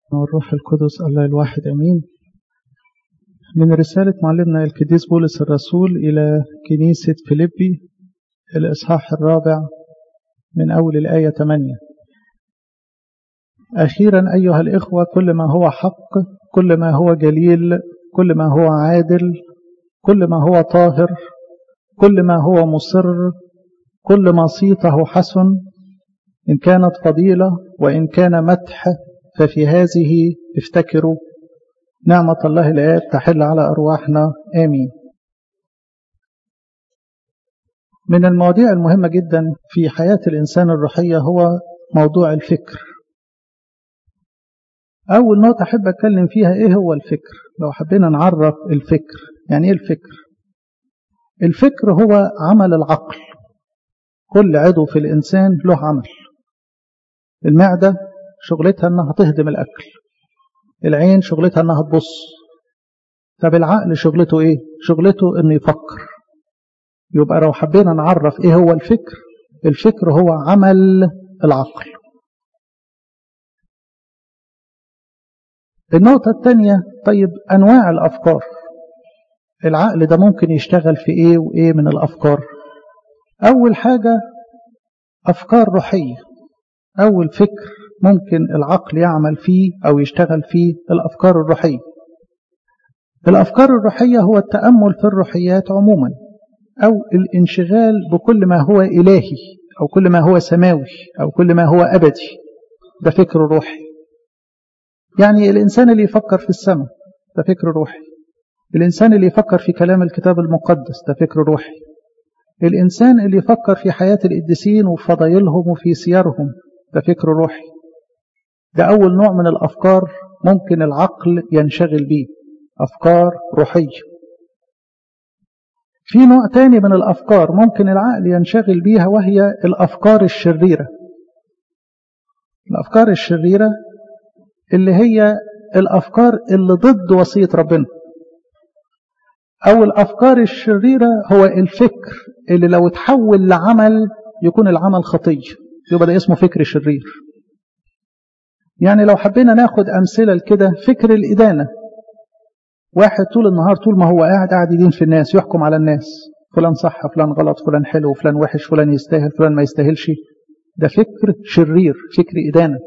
والروح القدس الله الواحد أمين من رسالة معلمنا القديس بولس الرسول إلى كنيسة فيليبي الإصحاح الرابع من أول الآية 8 أخيرا أيها الإخوة كل ما هو حق كل ما هو جليل كل ما هو عادل كل ما هو طاهر كل ما هو مصر كل ما صيته حسن إن كانت فضيلة وإن كان مدح ففي هذه افتكروا نعمة الله الآب تحل على أرواحنا آمين من المواضيع المهمة جدا في حياة الإنسان الروحية هو موضوع الفكر أول نقطة أحب أتكلم فيها إيه هو الفكر لو حبينا نعرف الفكر يعني إيه الفكر الفكر هو عمل العقل كل عضو في الإنسان له عمل المعدة شغلتها أنها تهضم الأكل العين شغلتها أنها تبص طب العقل شغلته إيه شغلته أنه يفكر يبقى لو حبينا نعرف إيه هو الفكر الفكر هو عمل العقل النقطة الثانية طيب أنواع الأفكار العقل ده ممكن يشتغل في إيه وإيه من الأفكار أول حاجة أفكار روحية أول فكر ممكن العقل يعمل فيه أو يشتغل فيه الأفكار الروحية الأفكار الروحية هو التأمل في الروحيات عموما أو الانشغال بكل ما هو إلهي أو كل ما هو سماوي أو كل ما هو أبدي ده فكر روحي يعني الإنسان اللي يفكر في السماء ده فكر روحي الإنسان اللي يفكر في كلام الكتاب المقدس ده فكر روحي الإنسان اللي يفكر في حياة القديسين وفي فضايلهم وفي سيرهم ده فكر روحي ده أول نوع من الأفكار ممكن العقل ينشغل به أفكار روحية في نوع تاني من الأفكار ممكن العقل ينشغل بيها وهي الأفكار الشريرة الأفكار الشريرة اللي هي الأفكار اللي ضد وصية ربنا أو الأفكار الشريرة هو الفكر اللي لو تحول لعمل يكون العمل خطية يبقى ده اسمه فكر شرير يعني لو حبينا ناخد أمثلة كده فكر الإدانة واحد طول النهار طول ما هو قاعد قاعد يدين في الناس يحكم على الناس فلان صح فلان غلط فلان حلو فلان وحش فلان يستاهل فلان ما يستاهلش ده فكر شرير فكر إدانة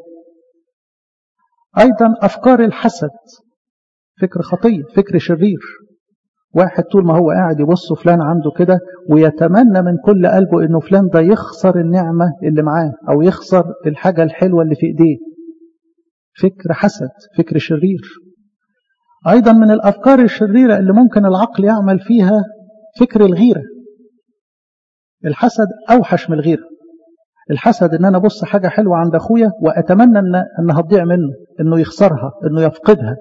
أيضا أفكار الحسد فكر خطية فكر شرير واحد طول ما هو قاعد يبص فلان عنده كده ويتمنى من كل قلبه انه فلان ده يخسر النعمة اللي معاه او يخسر الحاجة الحلوة اللي في ايديه فكر حسد فكر شرير ايضا من الافكار الشريرة اللي ممكن العقل يعمل فيها فكر الغيرة الحسد اوحش من الغيرة الحسد ان انا ابص حاجة حلوة عند اخويا واتمنى ان انها تضيع منه انه يخسرها انه يفقدها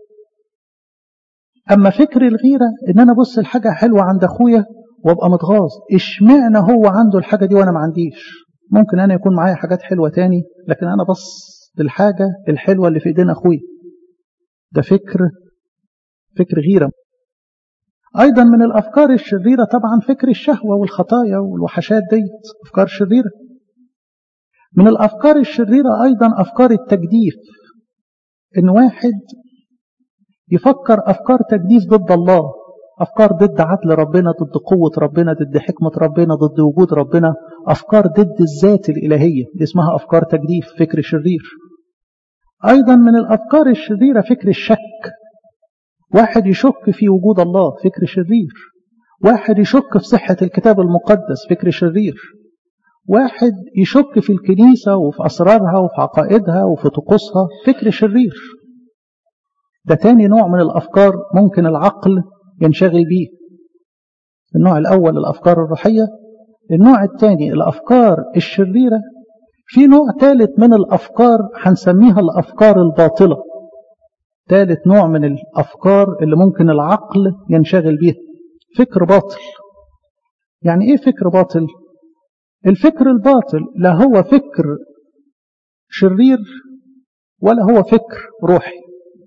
أما فكر الغيرة إن أنا أبص الحاجة حلوة عند أخويا وأبقى متغاظ إشمعنى هو عنده الحاجة دي وأنا ما عنديش ممكن أنا يكون معايا حاجات حلوة تاني لكن أنا بص للحاجة الحلوة اللي في إيدين أخويا ده فكر فكر غيرة أيضا من الأفكار الشريرة طبعا فكر الشهوة والخطايا والوحشات ديت أفكار شريرة من الأفكار الشريرة أيضا أفكار التجديف إن واحد يفكر أفكار تجديف ضد الله أفكار ضد عدل ربنا ضد قوة ربنا ضد حكمة ربنا ضد وجود ربنا أفكار ضد الذات الإلهية دي اسمها أفكار تجديف فكر شرير أيضا من الأفكار الشريرة فكر الشك واحد يشك في وجود الله فكر شرير واحد يشك في صحة الكتاب المقدس فكر شرير واحد يشك في الكنيسة وفي أسرارها وفي عقائدها وفي طقوسها فكر شرير ده تاني نوع من الأفكار ممكن العقل ينشغل بيه النوع الأول الأفكار الروحية النوع الثاني الأفكار الشريرة في نوع ثالث من الأفكار هنسميها الأفكار الباطلة ثالث نوع من الأفكار اللي ممكن العقل ينشغل بيها فكر باطل يعني إيه فكر باطل؟ الفكر الباطل لا هو فكر شرير ولا هو فكر روحي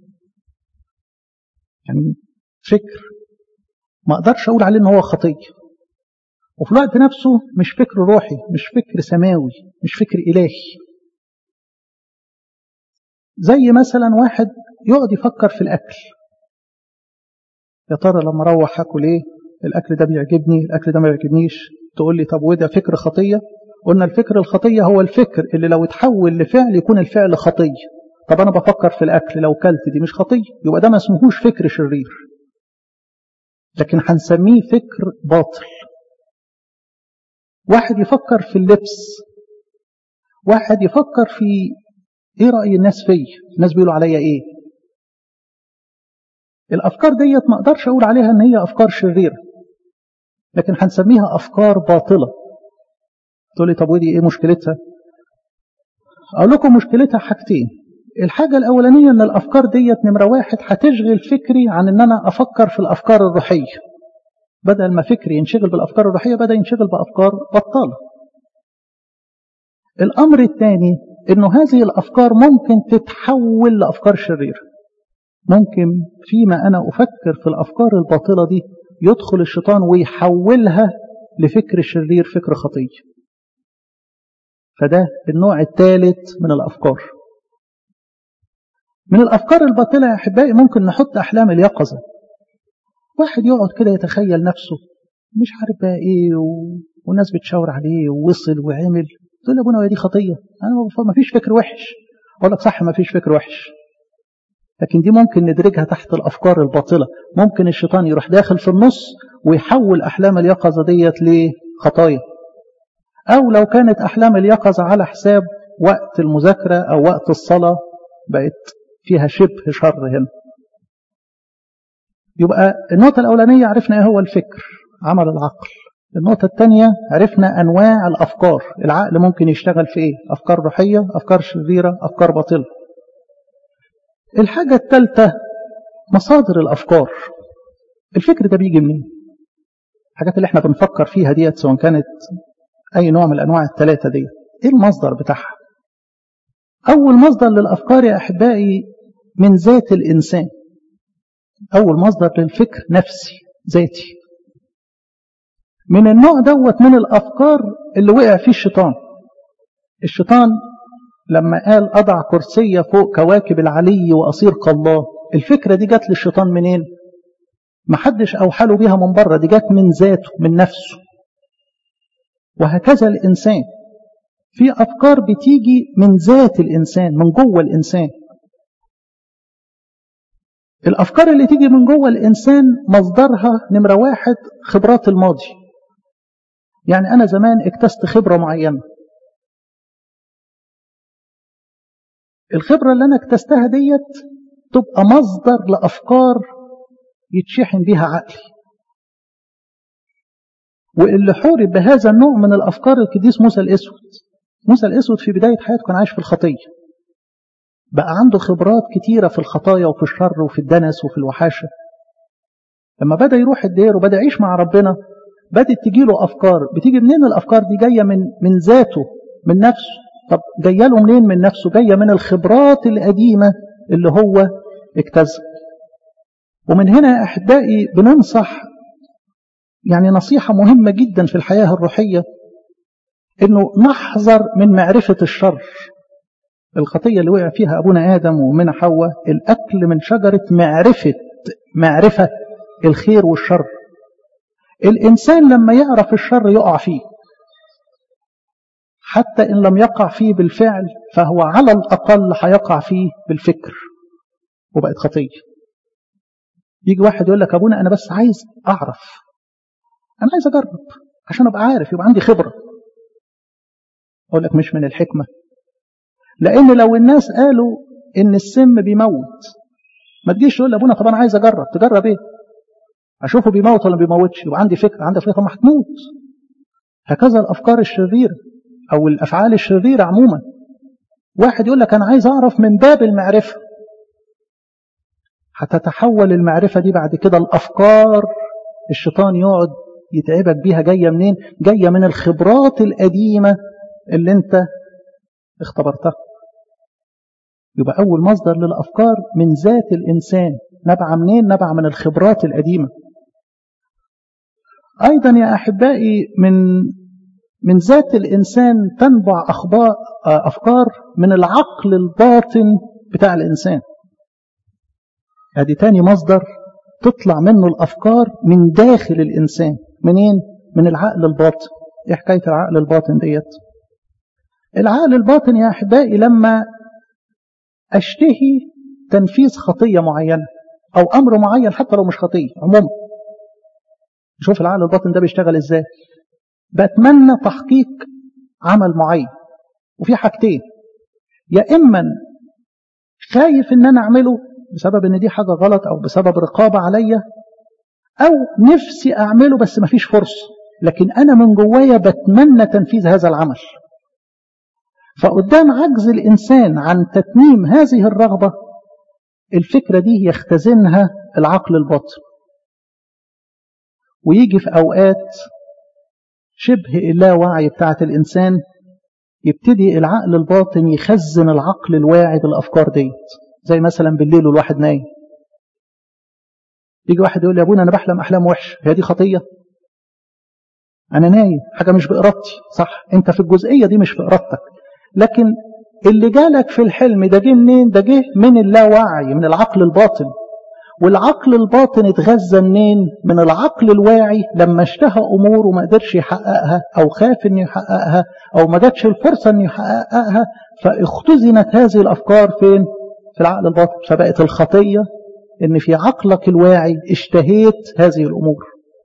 يعني فكر ما اقدرش اقول عليه ان هو خطيه وفي الوقت نفسه مش فكر روحي مش فكر سماوي مش فكر الهي زي مثلا واحد يقعد يفكر في الأكل يا ترى لما أروح أكل إيه الأكل ده بيعجبني الأكل ده ما بيعجبنيش تقول لي طب وده فكر خطية قلنا الفكر الخطية هو الفكر اللي لو اتحول لفعل يكون الفعل خطية طب أنا بفكر في الأكل لو كلت دي مش خطية يبقى ده ما اسمهوش فكر شرير لكن هنسميه فكر باطل واحد يفكر في اللبس واحد يفكر في ايه رأي الناس فيا الناس بيقولوا عليا ايه الافكار ديت ما اقدرش اقول عليها ان هي افكار شريرة لكن هنسميها افكار باطلة تقول لي طب ودي ايه مشكلتها اقول لكم مشكلتها حاجتين الحاجة الأولانية أن الأفكار ديت نمرة واحد هتشغل فكري عن أن أنا أفكر في الأفكار الروحية بدل ما فكري ينشغل بالأفكار الروحية بدأ ينشغل بأفكار بطالة الأمر الثاني أنه هذه الأفكار ممكن تتحول لأفكار شريرة ممكن فيما أنا أفكر في الأفكار الباطلة دي يدخل الشيطان ويحولها لفكر شرير فكر خطية فده النوع الثالث من الأفكار من الأفكار الباطلة يا أحبائي ممكن نحط أحلام اليقظة واحد يقعد كده يتخيل نفسه مش عارف بقى إيه و... والناس بتشاور عليه ووصل وعمل تقول لي أبونا دي خطية أنا ما فيش فكر وحش أقول لك صح ما فيش فكر وحش لكن دي ممكن ندرجها تحت الأفكار الباطلة ممكن الشيطان يروح داخل في النص ويحول أحلام اليقظة ديت لخطايا أو لو كانت أحلام اليقظة على حساب وقت المذاكرة أو وقت الصلاة بقت فيها شبه شر هنا يبقى النقطة الأولانية عرفنا إيه هو الفكر عمل العقل النقطة الثانية عرفنا أنواع الأفكار العقل ممكن يشتغل في إيه أفكار روحية أفكار شريرة أفكار باطلة الحاجة الثالثة مصادر الأفكار الفكر ده بيجي منين الحاجات اللي احنا بنفكر فيها ديت سواء كانت أي نوع من الأنواع الثلاثة دي إيه المصدر بتاعها أول مصدر للأفكار يا أحبائي من ذات الإنسان أول مصدر للفكر نفسي ذاتي من النوع دوت من الأفكار اللي وقع فيه الشيطان الشيطان لما قال أضع كرسي فوق كواكب العلي وأصير كالله الفكرة دي جت للشيطان منين محدش أوحله بيها من بره دي جت من ذاته من نفسه وهكذا الإنسان في أفكار بتيجي من ذات الإنسان من جوه الإنسان الأفكار اللي تيجي من جوه الإنسان مصدرها نمرة واحد خبرات الماضي يعني أنا زمان اكتست خبرة معينة الخبرة اللي أنا اكتستها ديت تبقى مصدر لأفكار يتشحن بيها عقلي واللي حورب بهذا النوع من الأفكار القديس موسى الأسود موسى الأسود في بداية حياته كان عايش في الخطية بقى عنده خبرات كتيرة في الخطايا وفي الشر وفي الدنس وفي الوحاشة لما بدأ يروح الدير وبدأ يعيش مع ربنا بدأت تجيله أفكار بتيجي منين الأفكار دي جاية من من ذاته من نفسه طب جاية له منين من نفسه جاية من الخبرات القديمة اللي هو اكتسب ومن هنا يا أحبائي بننصح يعني نصيحة مهمة جدا في الحياة الروحية انه نحذر من معرفة الشر الخطية اللي وقع فيها أبونا آدم ومنى حواء الأكل من شجرة معرفة معرفة الخير والشر الإنسان لما يعرف الشر يقع فيه حتى إن لم يقع فيه بالفعل فهو على الأقل هيقع فيه بالفكر وبقت خطية يجي واحد يقول لك أبونا أنا بس عايز أعرف أنا عايز أجرب عشان أبقى عارف يبقى عندي خبرة أقول لك مش من الحكمة لأن لو الناس قالوا إن السم بيموت ما تجيش تقول لأبونا طب أنا عايز أجرب تجرب إيه أشوفه بيموت ولا بيموتش يبقى عندي فكرة عندي فكرة ما هتموت هكذا الأفكار الشريرة أو الأفعال الشريرة عموما واحد يقول لك أنا عايز أعرف من باب المعرفة هتتحول المعرفة دي بعد كده الأفكار الشيطان يقعد يتعبك بيها جاية منين جاية من الخبرات القديمة اللي انت اختبرتها يبقى أول مصدر للأفكار من ذات الإنسان نبع منين نبع من الخبرات القديمة أيضا يا أحبائي من من ذات الإنسان تنبع أخبار أفكار من العقل الباطن بتاع الإنسان ادي تاني مصدر تطلع منه الأفكار من داخل الإنسان منين؟ من العقل الباطن ايه حكاية العقل الباطن ديت العقل الباطن يا أحبائي لما أشتهي تنفيذ خطية معينة أو أمر معين حتى لو مش خطية عموما شوف العقل الباطن ده بيشتغل إزاي بتمنى تحقيق عمل معين وفي حاجتين يا إما خايف إن أنا أعمله بسبب إن دي حاجة غلط أو بسبب رقابة عليا أو نفسي أعمله بس مفيش فرصة لكن أنا من جوايا بتمنى تنفيذ هذا العمل فقدام عجز الإنسان عن تتميم هذه الرغبة الفكرة دي يختزنها العقل الباطن ويجي في أوقات شبه اللاوعي بتاعة الإنسان يبتدي العقل الباطن يخزن العقل الواعي بالأفكار ديت زي مثلا بالليل والواحد نايم يجي واحد يقول لي يا ابونا أنا بحلم أحلام وحش هي دي خطية أنا نايم حاجة مش بإرادتي صح أنت في الجزئية دي مش في إرادتك لكن اللي جالك في الحلم ده جه منين ده جه من اللاوعي من العقل الباطن والعقل الباطن اتغذى منين من العقل الواعي لما اشتهى امور وما قدرش يحققها او خاف انه يحققها او ما جاتش الفرصه انه يحققها فاختزنت هذه الافكار فين في العقل الباطن فبقت الخطيه ان في عقلك الواعي اشتهيت هذه الامور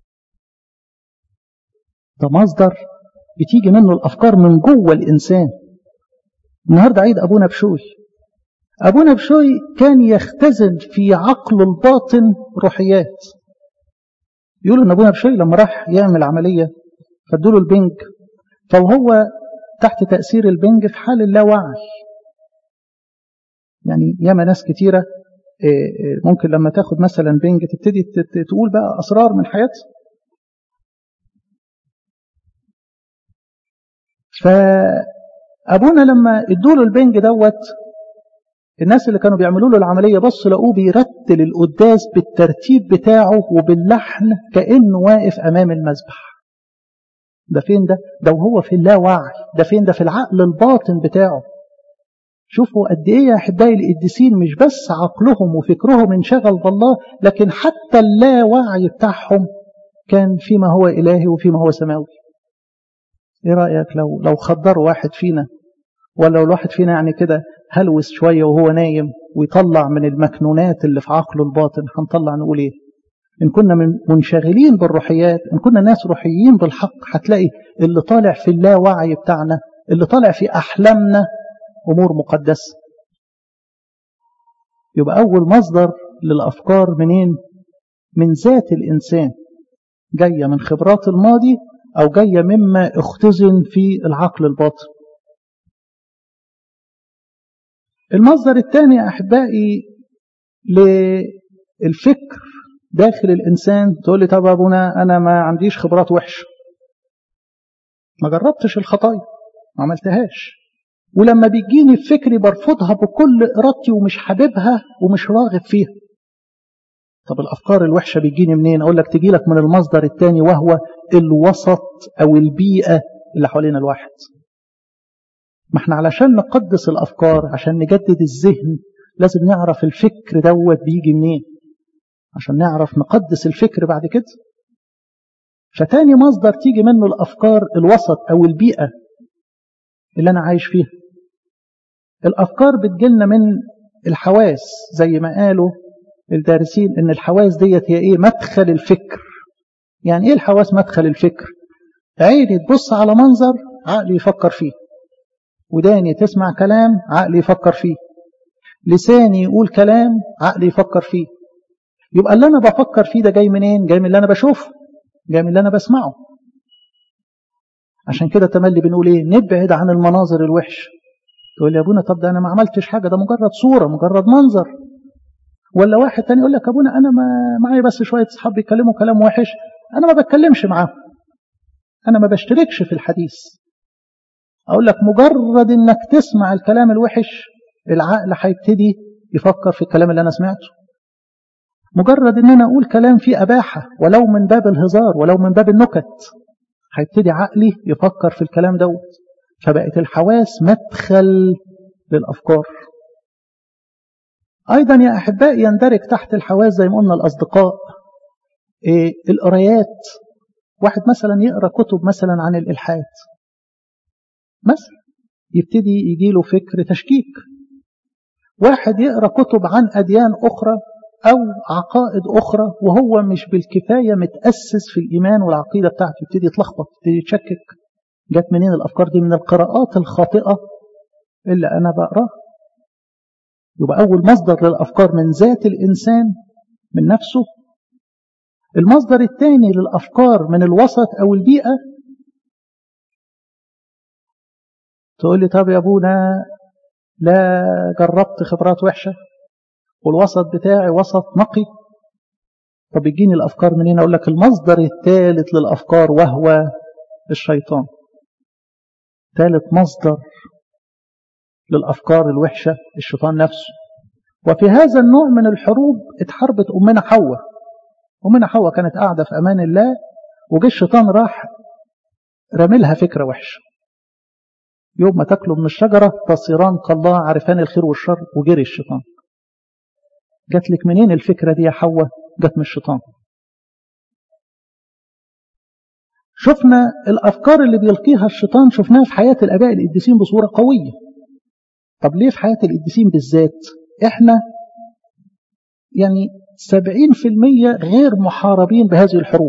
ده مصدر بتيجي منه الافكار من جوه الانسان النهارده عيد ابونا بشوي ابونا بشوي كان يختزن في عقله الباطن روحيات يقولوا ان ابونا بشوي لما راح يعمل عمليه فادوله البنج فوهو تحت تاثير البنج في حال اللاوعي يعني ياما ناس كتيره ممكن لما تاخد مثلا بنج تبتدي تقول بقى اسرار من حياتها فابونا لما ادوا له البنج دوت الناس اللي كانوا بيعملوا له العمليه بصوا لقوه بيرتل القداس بالترتيب بتاعه وباللحن كانه واقف امام المذبح ده فين ده ده وهو في اللاوعي ده فين ده في العقل الباطن بتاعه شوفوا قد ايه يا احبائي القديسين مش بس عقلهم وفكرهم انشغل بالله لكن حتى اللاوعي بتاعهم كان فيما هو الهي وفيما هو سماوي ايه رايك لو لو خدروا واحد فينا ولا لو الواحد فينا يعني كده هلوس شويه وهو نايم ويطلع من المكنونات اللي في عقله الباطن هنطلع نقول ايه ان كنا من منشغلين بالروحيات ان كنا ناس روحيين بالحق هتلاقي اللي طالع في اللاوعي بتاعنا اللي طالع في احلامنا امور مقدسه يبقى اول مصدر للافكار منين من ذات الانسان جايه من خبرات الماضي أو جاية مما اختزن في العقل الباطن المصدر الثاني يا أحبائي للفكر داخل الإنسان تقول لي طب أبونا أنا ما عنديش خبرات وحشة ما جربتش الخطايا ما عملتهاش ولما بيجيني فكري برفضها بكل إرادتي ومش حاببها ومش راغب فيها طب الأفكار الوحشة بتجيني منين أقول لك تجي لك من المصدر الثاني وهو الوسط أو البيئة اللي حوالين الواحد ما احنا علشان نقدس الأفكار عشان نجدد الذهن لازم نعرف الفكر دوت بيجي منين عشان نعرف نقدس الفكر بعد كده فتاني مصدر تيجي منه الأفكار الوسط أو البيئة اللي أنا عايش فيها الأفكار بتجيلنا من الحواس زي ما قالوا الدارسين ان الحواس ديت هي ايه مدخل الفكر يعني ايه الحواس مدخل الفكر عيني تبص على منظر عقلي يفكر فيه وداني تسمع كلام عقلي يفكر فيه لساني يقول كلام عقلي يفكر فيه يبقى اللي انا بفكر فيه ده جاي منين جاي من اللي انا بشوفه جاي من اللي انا بسمعه عشان كده تملي بنقول ايه نبعد عن المناظر الوحشه تقول يا ابونا طب ده انا ما عملتش حاجه ده مجرد صوره مجرد منظر ولا واحد تاني يقول لك ابونا انا ما معايا بس شويه اصحاب بيتكلموا كلام وحش انا ما بتكلمش معاهم انا ما بشتركش في الحديث اقول لك مجرد انك تسمع الكلام الوحش العقل هيبتدي يفكر في الكلام اللي انا سمعته مجرد ان انا اقول كلام فيه اباحه ولو من باب الهزار ولو من باب النكت هيبتدي عقلي يفكر في الكلام دوت فبقت الحواس مدخل للافكار أيضا يا أحبائي يندرج تحت الحواس زي ما قلنا الأصدقاء إيه القرايات واحد مثلا يقرأ كتب مثلا عن الإلحاد مثلا يبتدي يجي له فكر تشكيك واحد يقرأ كتب عن أديان أخرى أو عقائد أخرى وهو مش بالكفاية متأسس في الإيمان والعقيدة بتاعته يبتدي يتلخبط يبتدي يتشكك جت منين الأفكار دي من القراءات الخاطئة اللي أنا بقراها يبقى أول مصدر للأفكار من ذات الإنسان من نفسه المصدر الثاني للأفكار من الوسط أو البيئة تقول لي طب يا أبونا لا جربت خبرات وحشة والوسط بتاعي وسط نقي طب يجيني الأفكار منين أقول لك المصدر الثالث للأفكار وهو الشيطان ثالث مصدر للأفكار الوحشة الشيطان نفسه وفي هذا النوع من الحروب اتحربت أمنا حواء أمنا حواء كانت قاعدة في أمان الله وجه الشيطان راح رملها فكرة وحشة يوم ما تاكلوا من الشجرة تصيران كالله عارفان الخير والشر وجري الشيطان جات لك منين الفكرة دي يا حواء جات من الشيطان شفنا الأفكار اللي بيلقيها الشيطان شفناها في حياة الآباء القديسين بصورة قوية طب ليه في حياة القديسين بالذات احنا يعني سبعين في المية غير محاربين بهذه الحروب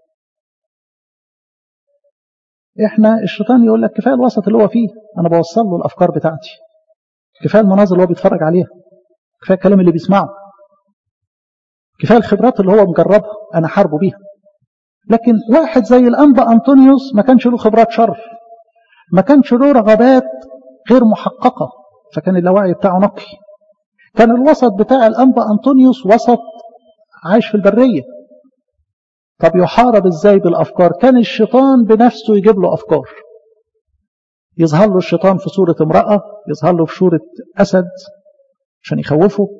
احنا الشيطان يقول لك كفاية الوسط اللي هو فيه انا بوصل له الافكار بتاعتي كفاية المناظر اللي هو بيتفرج عليها كفاية الكلام اللي بيسمعه كفاية الخبرات اللي هو مجربها انا حاربه بيها لكن واحد زي الانبا انطونيوس ما كانش له خبرات شر ما كانش له رغبات غير محققة فكان اللاوعي بتاعه نقي كان الوسط بتاع الأنبا أنطونيوس وسط عايش في البرية طب يحارب ازاي بالأفكار كان الشيطان بنفسه يجيب له أفكار يظهر له الشيطان في صورة امرأة يظهر له في صورة أسد عشان يخوفه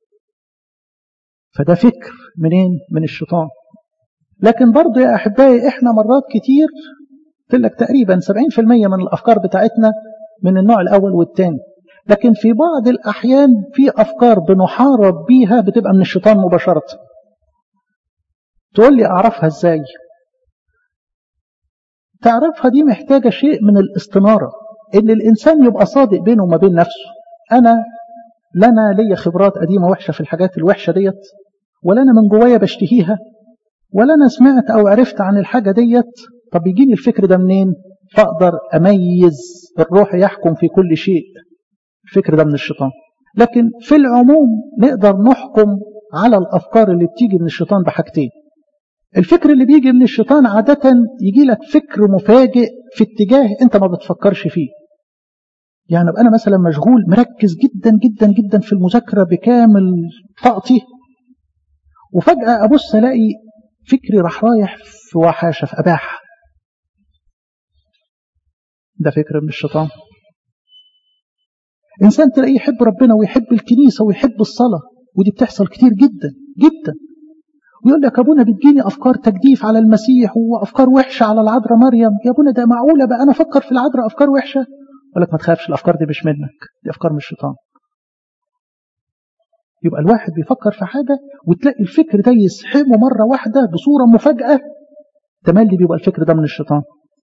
فده فكر منين من الشيطان لكن برضه يا أحبائي إحنا مرات كتير قلت لك تقريبا 70% من الأفكار بتاعتنا من النوع الأول والثاني لكن في بعض الأحيان في أفكار بنحارب بيها بتبقى من الشيطان مباشرة تقول لي أعرفها إزاي تعرفها دي محتاجة شيء من الاستنارة إن الإنسان يبقى صادق بينه وما بين نفسه أنا لنا ليا خبرات قديمة وحشة في الحاجات الوحشة ديت ولا أنا من جوايا بشتهيها ولا أنا سمعت أو عرفت عن الحاجة ديت طب يجيني الفكر ده منين فأقدر أميز الروح يحكم في كل شيء الفكر ده من الشيطان لكن في العموم نقدر نحكم على الأفكار اللي بتيجي من الشيطان بحاجتين الفكر اللي بيجي من الشيطان عادة يجي لك فكر مفاجئ في اتجاه انت ما بتفكرش فيه يعني ابقى انا مثلا مشغول مركز جدا جدا جدا في المذاكرة بكامل طاقتي وفجأة ابص الاقي فكري راح رايح في وحاشة في اباحة ده فكر من الشيطان إنسان تلاقيه يحب ربنا ويحب الكنيسة ويحب الصلاة ودي بتحصل كتير جدا جدا ويقول لك أبونا بتجيني أفكار تجديف على المسيح وأفكار وحشة على العذراء مريم يا أبونا ده معقولة بقى أنا أفكر في العذراء أفكار وحشة يقول لك ما تخافش الأفكار دي مش منك دي أفكار من الشيطان يبقى الواحد بيفكر في حاجة وتلاقي الفكر ده يسحبه مرة واحدة بصورة مفاجأة تملي بيبقى الفكر ده من الشيطان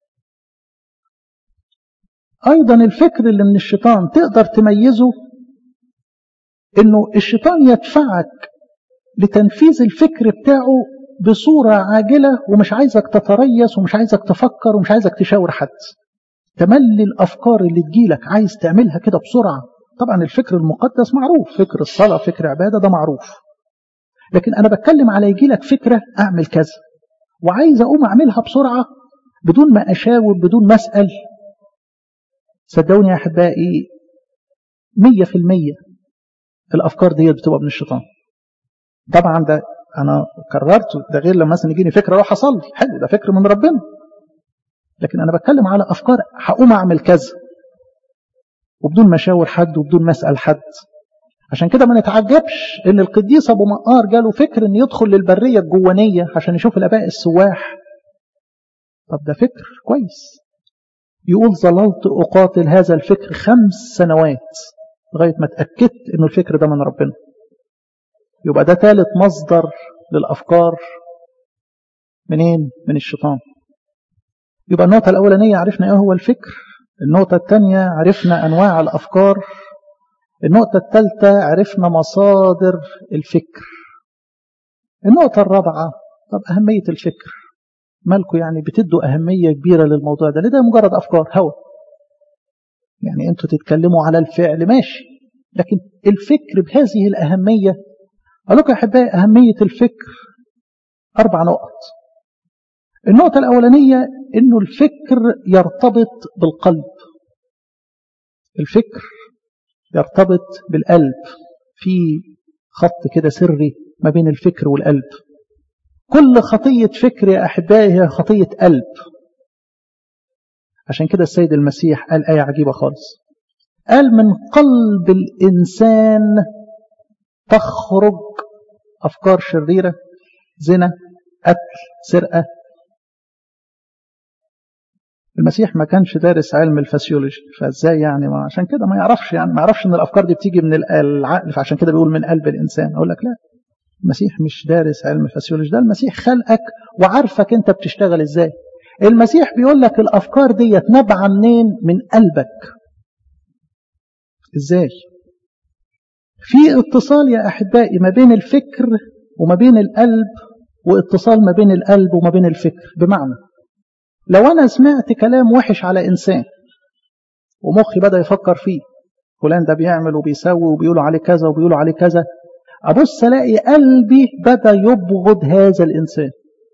أيضا الفكر اللي من الشيطان تقدر تميزه إنه الشيطان يدفعك لتنفيذ الفكر بتاعه بصورة عاجلة ومش عايزك تتريث ومش عايزك تفكر ومش عايزك تشاور حد تملي الأفكار اللي تجيلك عايز تعملها كده بسرعة طبعا الفكر المقدس معروف فكر الصلاة فكر عبادة ده معروف لكن أنا بتكلم على يجيلك فكرة أعمل كذا وعايز أقوم أعملها بسرعة بدون ما أشاور بدون ما أسأل صدقوني يا أحبائي مية في المية الأفكار دي بتبقى من الشيطان طبعا ده أنا كررته ده غير لما مثلا يجيني فكرة أروح أصلي حلو ده فكر من ربنا لكن أنا بتكلم على أفكار هقوم أعمل كذا وبدون ما أشاور حد وبدون ما أسأل حد عشان كده ما نتعجبش ان القديس ابو مقار جاله فكر ان يدخل للبريه الجوانيه عشان يشوف الاباء السواح طب ده فكر كويس يقول ظللت أقاتل هذا الفكر خمس سنوات لغاية ما اتأكدت أنه الفكر ده من ربنا يبقى ده ثالث مصدر للأفكار منين؟ من الشيطان يبقى النقطة الأولانية عرفنا إيه هو الفكر النقطة الثانية عرفنا أنواع الأفكار النقطة الثالثة عرفنا مصادر الفكر النقطة الرابعة طب أهمية الفكر مالكم يعني بتدوا أهمية كبيرة للموضوع ده ده مجرد أفكار هوا يعني أنتوا تتكلموا على الفعل ماشي لكن الفكر بهذه الأهمية أقول لكم يا أحبائي أهمية الفكر أربع نقط النقطة الأولانية إنه الفكر يرتبط بالقلب الفكر يرتبط بالقلب في خط كده سري ما بين الفكر والقلب كل خطية فكر يا أحبائي هي خطية قلب عشان كده السيد المسيح قال آية عجيبة خالص قال من قلب الإنسان تخرج أفكار شريرة زنا قتل سرقة المسيح ما كانش دارس علم الفسيولوجي فازاي يعني ما عشان كده ما يعرفش يعني ما يعرفش ان الافكار دي بتيجي من العقل فعشان كده بيقول من قلب الانسان اقول لك لا المسيح مش دارس علم الفسيولوجي ده المسيح خلقك وعارفك انت بتشتغل ازاي المسيح بيقول لك الافكار دي نابعه منين من قلبك ازاي في اتصال يا احبائي ما بين الفكر وما بين القلب واتصال ما بين القلب وما بين الفكر بمعنى لو أنا سمعت كلام وحش على إنسان ومخي بدأ يفكر فيه فلان ده بيعمل وبيسوي وبيقولوا عليه كذا وبيقولوا عليه كذا أبص ألاقي قلبي بدأ يبغض هذا الإنسان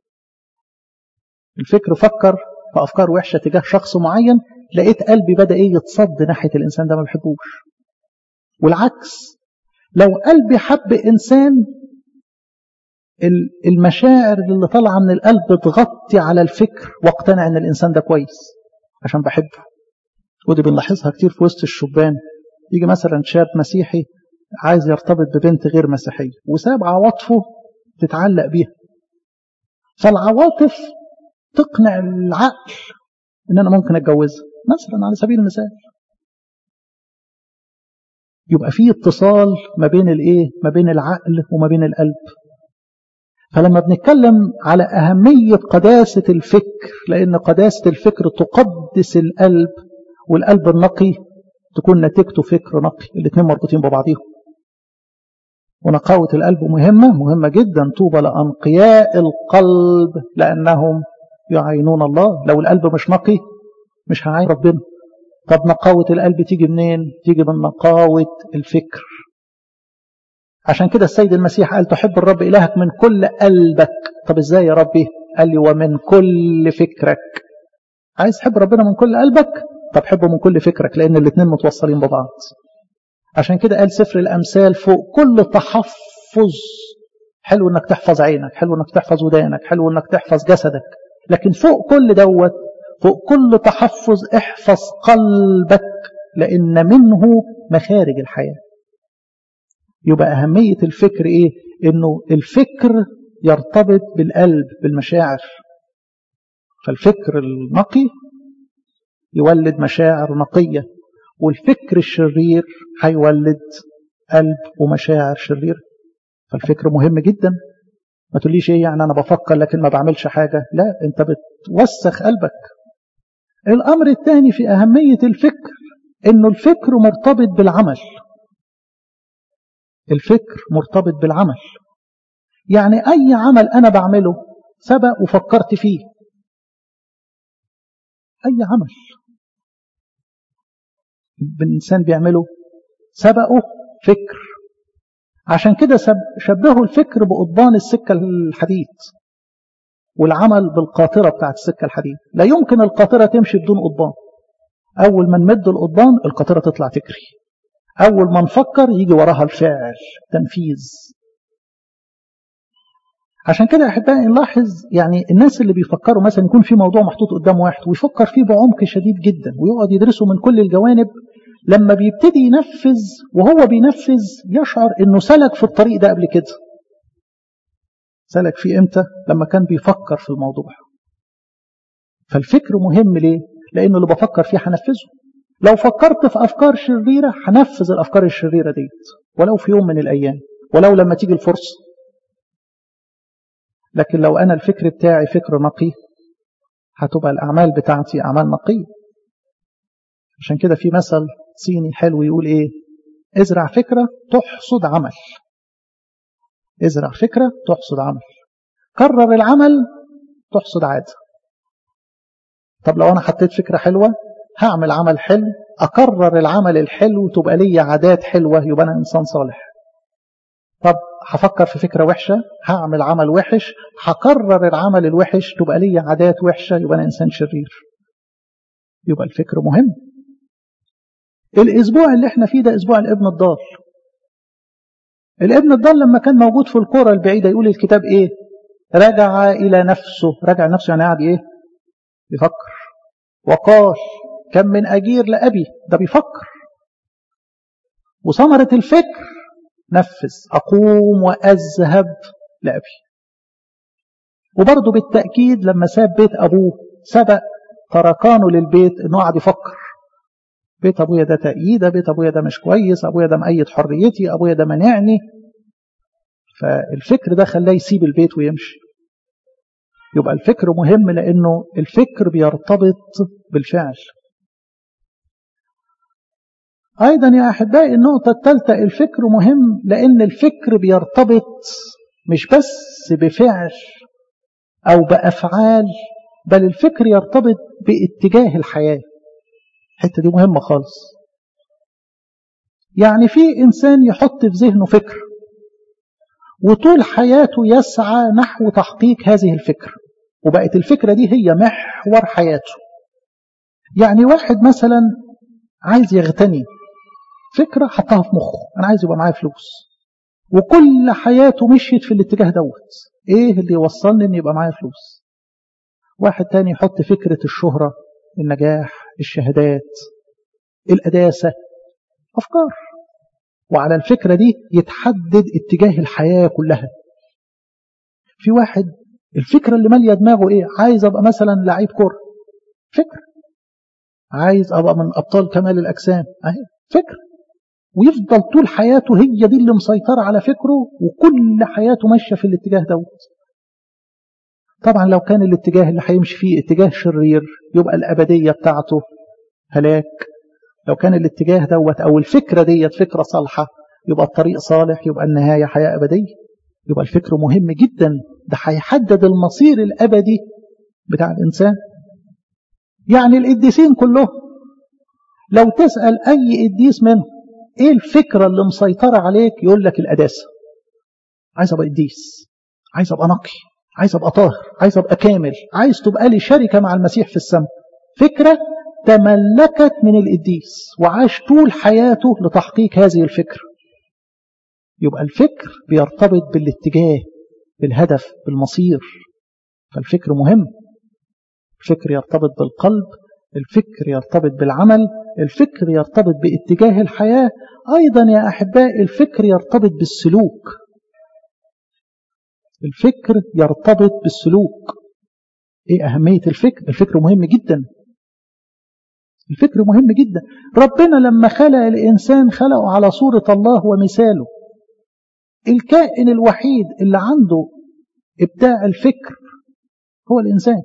الفكر فكر في أفكار وحشة تجاه شخص معين لقيت قلبي بدأ إيه يتصد ناحية الإنسان ده ما بحبوش والعكس لو قلبي حب إنسان المشاعر اللي طالعه من القلب تغطي على الفكر واقتنع ان الانسان ده كويس عشان بحبه ودي بنلاحظها كتير في وسط الشبان يجي مثلا شاب مسيحي عايز يرتبط ببنت غير مسيحيه وساب عواطفه تتعلق بيها فالعواطف تقنع العقل ان انا ممكن اتجوزها مثلا على سبيل المثال يبقى في اتصال ما بين الايه ما بين العقل وما بين القلب فلما بنتكلم على أهمية قداسة الفكر لأن قداسة الفكر تقدس القلب والقلب النقي تكون نتيجته فكر نقي الاثنين مربوطين ببعضهم ونقاوة القلب مهمة مهمة جدا طوبى لأنقياء القلب لأنهم يعينون الله لو القلب مش نقي مش هعين ربنا طب نقاوة القلب تيجي منين تيجي من نقاوة الفكر عشان كده السيد المسيح قال تحب الرب إلهك من كل قلبك طب ازاي يا ربي قال لي ومن كل فكرك عايز تحب ربنا من كل قلبك طب حبه من كل فكرك لأن الاثنين متوصلين ببعض عشان كده قال سفر الأمثال فوق كل تحفظ حلو انك تحفظ عينك حلو انك تحفظ ودانك حلو انك تحفظ جسدك لكن فوق كل دوت فوق كل تحفظ احفظ قلبك لأن منه مخارج الحياه يبقى أهمية الفكر إيه؟ إنه الفكر يرتبط بالقلب بالمشاعر فالفكر النقي يولد مشاعر نقية والفكر الشرير هيولد قلب ومشاعر شريرة فالفكر مهم جدا ما تقوليش ايه يعني انا بفكر لكن ما بعملش حاجة لا انت بتوسخ قلبك الامر الثاني في اهمية الفكر انه الفكر مرتبط بالعمل الفكر مرتبط بالعمل يعني أي عمل أنا بعمله سبق وفكرت فيه أي عمل الإنسان بيعمله سبقه فكر عشان كده شبهوا الفكر بقضبان السكة الحديد والعمل بالقاطرة بتاعت السكة الحديد لا يمكن القاطرة تمشي بدون قضبان أول ما نمد القضبان القاطرة تطلع تجري أول ما نفكر يجي وراها الفعل تنفيذ عشان كده أحبائي نلاحظ يعني الناس اللي بيفكروا مثلا يكون في موضوع محطوط قدام واحد ويفكر فيه بعمق شديد جدا ويقعد يدرسه من كل الجوانب لما بيبتدي ينفذ وهو بينفذ يشعر انه سلك في الطريق ده قبل كده سلك فيه امتى لما كان بيفكر في الموضوع فالفكر مهم ليه لانه اللي بفكر فيه هنفذه لو فكرت في أفكار شريرة هنفذ الأفكار الشريرة ديت ولو في يوم من الأيام ولو لما تيجي الفرصة لكن لو أنا الفكر بتاعي فكر نقي هتبقى الأعمال بتاعتي أعمال نقية عشان كده في مثل صيني حلو يقول إيه ازرع فكرة تحصد عمل ازرع فكرة تحصد عمل كرر العمل تحصد عادة طب لو أنا حطيت فكرة حلوة هعمل عمل حلو أكرر العمل الحلو تبقى لي عادات حلوة يبقى أنا إنسان صالح طب هفكر في فكرة وحشة هعمل عمل وحش هكرر العمل الوحش تبقى لي عادات وحشة يبقى أنا إنسان شرير يبقى الفكر مهم الأسبوع اللي احنا فيه ده أسبوع الابن الضال الابن الضال لما كان موجود في القرى البعيدة يقول الكتاب إيه رجع إلى نفسه رجع نفسه يعني قاعد إيه يفكر وقال كم من أجير لأبي ده بيفكر وثمرة الفكر نفذ أقوم وأذهب لأبي وبرضه بالتأكيد لما ساب بيت أبوه سبق تركانه للبيت إنه قعد يفكر بيت أبويا ده تأييدة بيت أبويا ده مش كويس أبويا ده مأيد حريتي أبويا ده منعني فالفكر ده خلاه يسيب البيت ويمشي يبقى الفكر مهم لأنه الفكر بيرتبط بالفعل أيضا يا أحبائي النقطة الثالثة الفكر مهم لأن الفكر بيرتبط مش بس بفعل أو بأفعال بل الفكر يرتبط باتجاه الحياة الحتة دي مهمة خالص يعني في إنسان يحط في ذهنه فكر وطول حياته يسعى نحو تحقيق هذه الفكرة وبقت الفكرة دي هي محور حياته يعني واحد مثلا عايز يغتني فكرة حطها في مخه أنا عايز يبقى معايا فلوس وكل حياته مشيت في الاتجاه دوت إيه اللي يوصلني إن يبقى معايا فلوس واحد تاني يحط فكرة الشهرة النجاح الشهادات القداسة أفكار وعلى الفكرة دي يتحدد اتجاه الحياة كلها في واحد الفكرة اللي مالية دماغه ايه عايز ابقى مثلا لعيب كورة فكرة عايز ابقى من ابطال كمال الاجسام اهي فكرة ويفضل طول حياته هي دي اللي مسيطرة على فكره وكل حياته ماشية في الاتجاه دوت طبعا لو كان الاتجاه اللي هيمشي فيه اتجاه شرير يبقى الأبدية بتاعته هلاك لو كان الاتجاه دوت أو الفكرة ديت فكرة صالحة يبقى الطريق صالح يبقى النهاية حياة أبدية يبقى الفكر مهم جدا ده هيحدد المصير الأبدي بتاع الإنسان يعني القديسين كلهم لو تسأل أي قديس منهم إيه الفكرة اللي مسيطرة عليك يقول لك القداسة عايز أبقى قديس عايز أبقى نقي عايز أبقى طاهر عايز أبقى كامل عايز تبقى لي شركة مع المسيح في السماء فكرة تملكت من القديس وعاش طول حياته لتحقيق هذه الفكرة يبقى الفكر بيرتبط بالاتجاه بالهدف بالمصير فالفكر مهم الفكر يرتبط بالقلب الفكر يرتبط بالعمل الفكر يرتبط باتجاه الحياة أيضا يا أحباء الفكر يرتبط بالسلوك الفكر يرتبط بالسلوك ايه أهمية الفكر الفكر مهم جدا الفكر مهم جدا ربنا لما خلق الإنسان خلقه على صورة الله ومثاله الكائن الوحيد اللي عنده إبداع الفكر هو الإنسان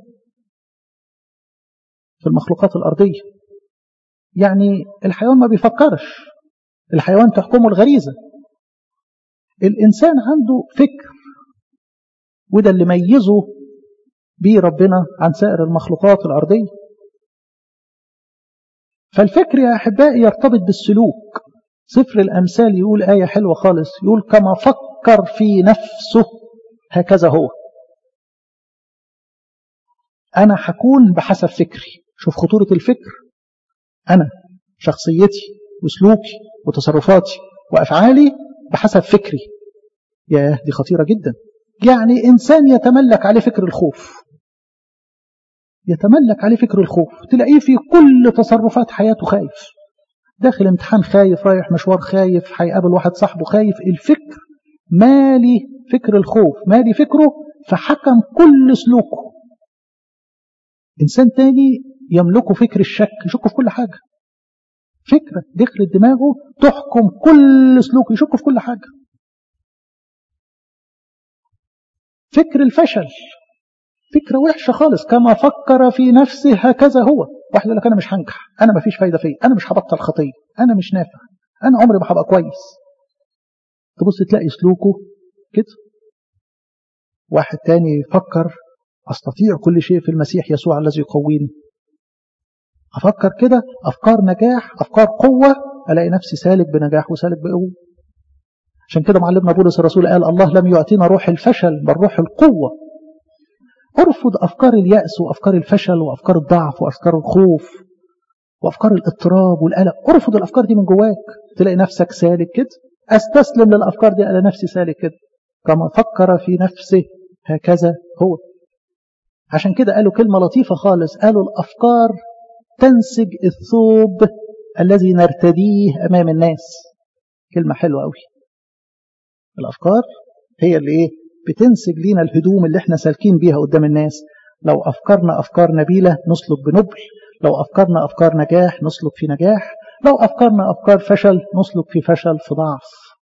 في المخلوقات الأرضية يعني الحيوان ما بيفكرش الحيوان تحكمه الغريزة الإنسان عنده فكر وده اللي ميزه بيه ربنا عن سائر المخلوقات الأرضية فالفكر يا أحبائي يرتبط بالسلوك سفر الأمثال يقول آية حلوة خالص يقول كما فكر في نفسه هكذا هو أنا حكون بحسب فكري شوف خطورة الفكر أنا شخصيتي وسلوكي وتصرفاتي وأفعالي بحسب فكري ياه دي خطيرة جدا يعني إنسان يتملك عليه فكر الخوف يتملك عليه فكر الخوف تلاقيه في كل تصرفات حياته خايف داخل امتحان خايف رايح مشوار خايف هيقابل واحد صاحبه خايف الفكر مالي فكر الخوف مالي فكره فحكم كل سلوكه إنسان تاني يملكه فكر الشك يشك في كل حاجة فكرة دخلت دماغه تحكم كل سلوكه يشك في كل حاجة فكر الفشل فكرة وحشة خالص كما فكر في نفسه هكذا هو واحد يقول لك أنا مش هنجح أنا ما فيش فايدة فيا أنا مش هبطل خطية أنا مش نافع أنا عمري ما هبقى كويس تبص تلاقي سلوكه كده واحد تاني يفكر أستطيع كل شيء في المسيح يسوع الذي يقويني أفكر كده أفكار نجاح أفكار قوة ألاقي نفسي سالك بنجاح وسالك بقوة عشان كده معلمنا بولس الرسول قال الله لم يعطينا روح الفشل بل روح القوة ارفض أفكار اليأس وأفكار الفشل وأفكار الضعف وأفكار الخوف وأفكار الاضطراب والقلق ارفض الأفكار دي من جواك تلاقي نفسك سالك كده أستسلم للأفكار دي على نفسي سالك كده كما فكر في نفسه هكذا هو عشان كده قالوا كلمة لطيفة خالص قالوا الأفكار تنسج الثوب الذي نرتديه أمام الناس كلمة حلوة قوي الأفكار هي اللي إيه بتنسج لينا الهدوم اللي احنا سالكين بيها قدام الناس لو أفكارنا أفكار نبيلة نسلك بنبل لو أفكارنا أفكار نجاح نسلك في نجاح لو أفكارنا أفكار فشل نسلك في فشل في ضعف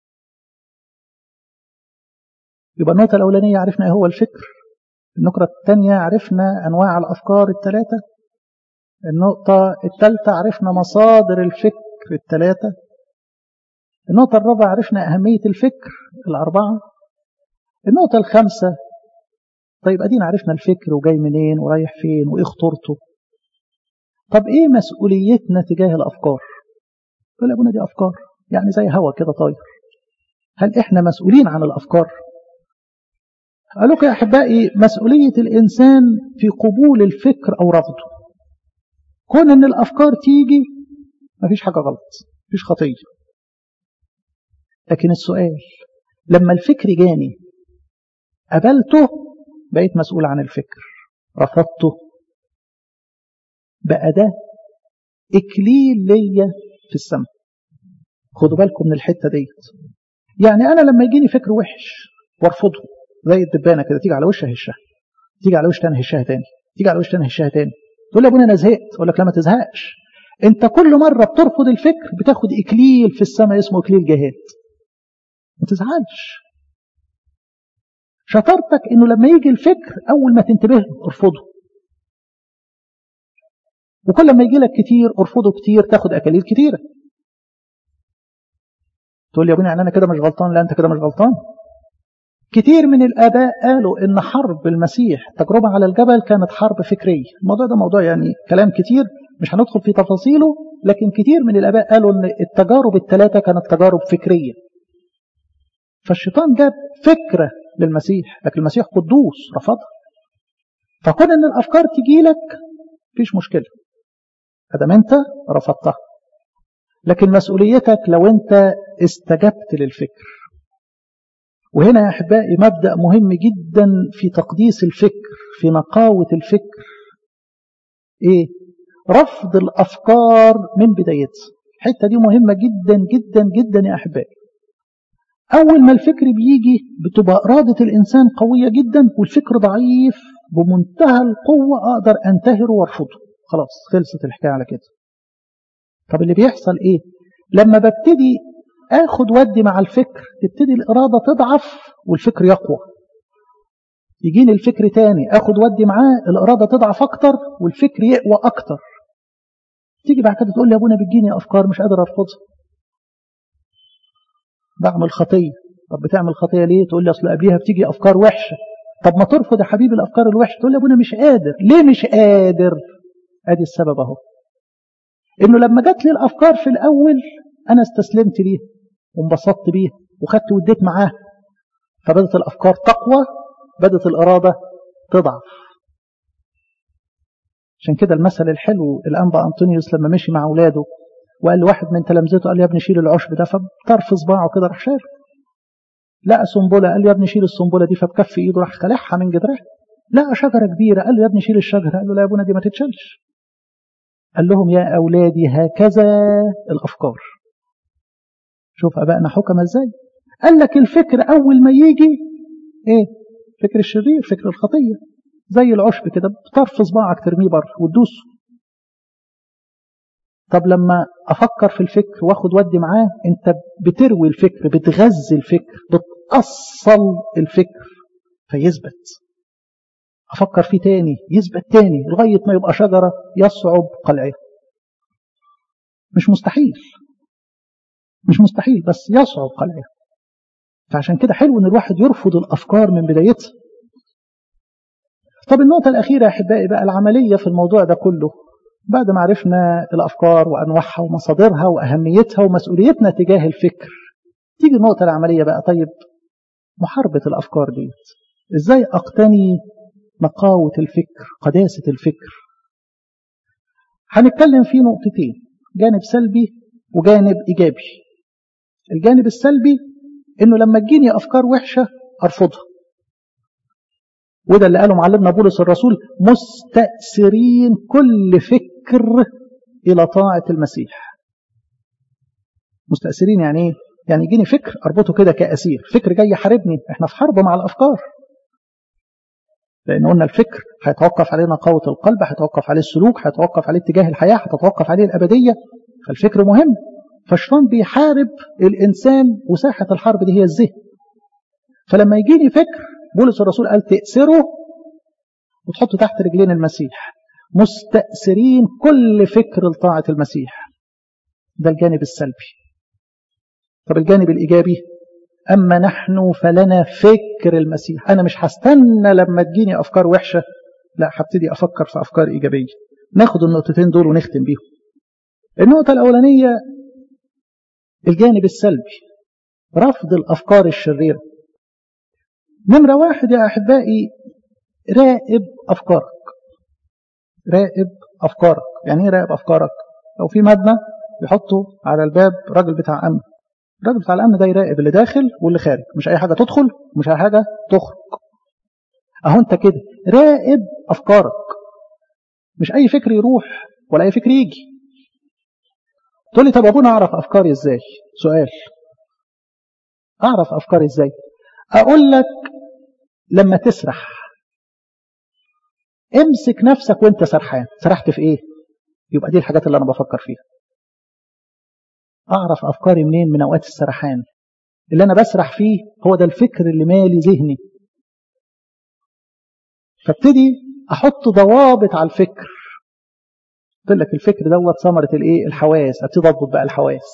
يبقى النقطة الأولانية عرفنا إيه هو الفكر النقطة الثانية عرفنا أنواع الأفكار الثلاثة النقطة الثالثة عرفنا مصادر الفكر الثلاثة النقطة الرابعة عرفنا أهمية الفكر الأربعة النقطة الخامسة طيب أدينا عرفنا الفكر وجاي منين ورايح فين وإيه خطورته طب إيه مسؤوليتنا تجاه الأفكار يقول أبونا دي أفكار يعني زي هوا كده طاير هل إحنا مسؤولين عن الأفكار قال لكم يا أحبائي مسؤولية الإنسان في قبول الفكر أو رفضه كون أن الأفكار تيجي مفيش حاجة غلط مفيش خطية لكن السؤال لما الفكر جاني قبلته بقيت مسؤول عن الفكر رفضته بقى ده إكليل ليا في السماء خدوا بالكم من الحتة ديت يعني أنا لما يجيني فكر وحش وارفضه زي الدبانة كده تيجي على وشها هشها تيجي على وش تاني هشها تاني تيجي على وش تاني هشها تاني تقول لي يا ابونا انا زهقت اقول لك لا ما تزهقش انت كل مره بترفض الفكر بتاخد اكليل في السماء اسمه اكليل جهاد ما تزعلش شطارتك انه لما يجي الفكر اول ما تنتبه له ارفضه وكل ما يجي لك كتير ارفضه كتير تاخد اكاليل كتيره تقول لي يا ابونا يعني انا كده مش غلطان لا انت كده مش غلطان كتير من الآباء قالوا إن حرب المسيح تجربة على الجبل كانت حرب فكرية الموضوع ده موضوع يعني كلام كتير مش هندخل في تفاصيله لكن كتير من الآباء قالوا إن التجارب الثلاثة كانت تجارب فكرية فالشيطان جاب فكرة للمسيح لكن المسيح قدوس رفضها فكون إن الأفكار تجي لك مفيش مشكلة أدام أنت رفضتها لكن مسؤوليتك لو أنت استجبت للفكر وهنا يا أحبائي مبدأ مهم جدا في تقديس الفكر في نقاوة الفكر إيه؟ رفض الأفكار من بدايتها الحتة دي مهمة جدا جدا جدا يا أحبائي أول ما الفكر بيجي بتبقى إرادة الإنسان قوية جدا والفكر ضعيف بمنتهى القوة أقدر أنتهره وارفضه خلاص خلصت الحكاية على كده طب اللي بيحصل إيه لما ببتدي اخد ودي مع الفكر تبتدي الإرادة تضعف والفكر يقوى يجيني الفكر تاني اخد ودي معاه الإرادة تضعف أكتر والفكر يقوى أكتر تيجي بعد كده تقول لي يا ابونا بتجيني أفكار مش قادر أرفضها بعمل خطية طب بتعمل خطية ليه تقول لي أصل قبليها بتيجي أفكار وحشة طب ما ترفض يا حبيبي الأفكار الوحشة تقول لي يا ابونا مش قادر ليه مش قادر ادي السبب اهو انه لما جات لي الافكار في الاول انا استسلمت ليها وانبسطت بيها وخدت وديت معاها فبدت الأفكار تقوى بدت الإرادة تضعف عشان كده المثل الحلو الأنبا أنطونيوس لما مشي مع أولاده وقال لواحد من تلامذته قال يا ابني شيل العشب ده فبطرف صباعه كده راح شال لقى سنبلة قال له يا ابني شيل السنبلة دي فبكف ايده راح خلعها من جدرها لقى شجرة كبيرة قال له يا ابني شيل الشجرة قال له لا يا ابونا دي ما تتشالش قال لهم يا أولادي هكذا الأفكار شوف أبائنا حكم ازاي قال لك الفكر أول ما يجي إيه فكر الشرير فكر الخطية زي العشب كده بطرف صباعك ترميه بره وتدوسه طب لما أفكر في الفكر واخد ودي معاه أنت بتروي الفكر بتغذي الفكر بتأصل الفكر فيثبت أفكر فيه تاني يثبت تاني لغاية ما يبقى شجرة يصعب قلعها مش مستحيل مش مستحيل بس يصعب قلعها فعشان كده حلو ان الواحد يرفض الافكار من بدايتها طب النقطة الأخيرة يا أحبائي بقى العملية في الموضوع ده كله بعد ما عرفنا الأفكار وأنواعها ومصادرها وأهميتها ومسؤوليتنا تجاه الفكر تيجي النقطة العملية بقى طيب محاربة الأفكار ديت إزاي أقتني نقاوة الفكر قداسة الفكر هنتكلم في نقطتين جانب سلبي وجانب إيجابي الجانب السلبي إنه لما تجيني أفكار وحشة أرفضها وده اللي قاله معلمنا بولس الرسول مستأثرين كل فكر إلى طاعة المسيح مستأثرين يعني إيه؟ يعني يجيني فكر أربطه كده كأسير فكر جاي يحاربني إحنا في حرب مع الأفكار لأن قلنا الفكر هيتوقف عليه نقاوة القلب هيتوقف عليه السلوك هيتوقف عليه اتجاه الحياة هتتوقف عليه الأبدية فالفكر مهم فالشيطان بيحارب الإنسان وساحة الحرب دي هي الذهن فلما يجيني فكر بولس الرسول قال تأسره وتحطه تحت رجلين المسيح مستأثرين كل فكر لطاعة المسيح ده الجانب السلبي طب الجانب الإيجابي أما نحن فلنا فكر المسيح أنا مش هستنى لما تجيني أفكار وحشة لا هبتدي أفكر في أفكار إيجابية ناخد النقطتين دول ونختم بيهم النقطة الأولانية الجانب السلبي رفض الأفكار الشريرة نمرة واحد يا أحبائي راقب أفكارك راقب أفكارك يعني إيه راقب أفكارك لو في مبنى يحطوا على الباب راجل بتاع أمن الراجل بتاع الأمن ده يراقب اللي داخل واللي خارج مش أي حاجة تدخل ومش أي حاجة تخرج أهو أنت كده راقب أفكارك مش أي فكر يروح ولا أي فكر يجي تقول لي طب أبونا أعرف أفكاري إزاي سؤال أعرف أفكاري إزاي أقول لك لما تسرح امسك نفسك وانت سرحان سرحت في ايه يبقى دي الحاجات اللي انا بفكر فيها اعرف افكاري منين من اوقات السرحان اللي انا بسرح فيه هو ده الفكر اللي مالي ذهني فابتدي احط ضوابط على الفكر قلت لك الفكر دوت ثمره الايه الحواس ابتدي اضبط بقى الحواس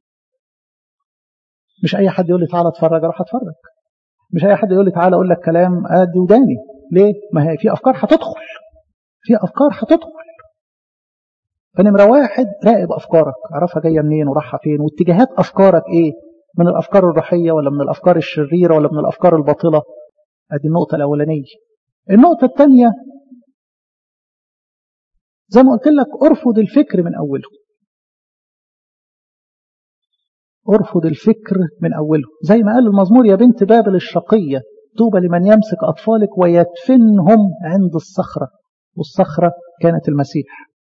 مش اي حد يقول لي تعالى اتفرج اروح اتفرج مش اي حد يقول لي تعالى اقول لك كلام ادي وداني ليه ما هي في افكار هتدخل في افكار هتدخل فنمره واحد راقب افكارك اعرفها جايه منين ورايحه فين واتجاهات افكارك ايه من الافكار الروحيه ولا من الافكار الشريره ولا من الافكار الباطله ادي النقطه الاولانيه النقطه الثانيه زي ما قلت لك ارفض الفكر من اوله ارفض الفكر من أوله زي ما قال المزمور يا بنت بابل الشقية طوبى لمن يمسك أطفالك ويدفنهم عند الصخرة والصخرة كانت المسيح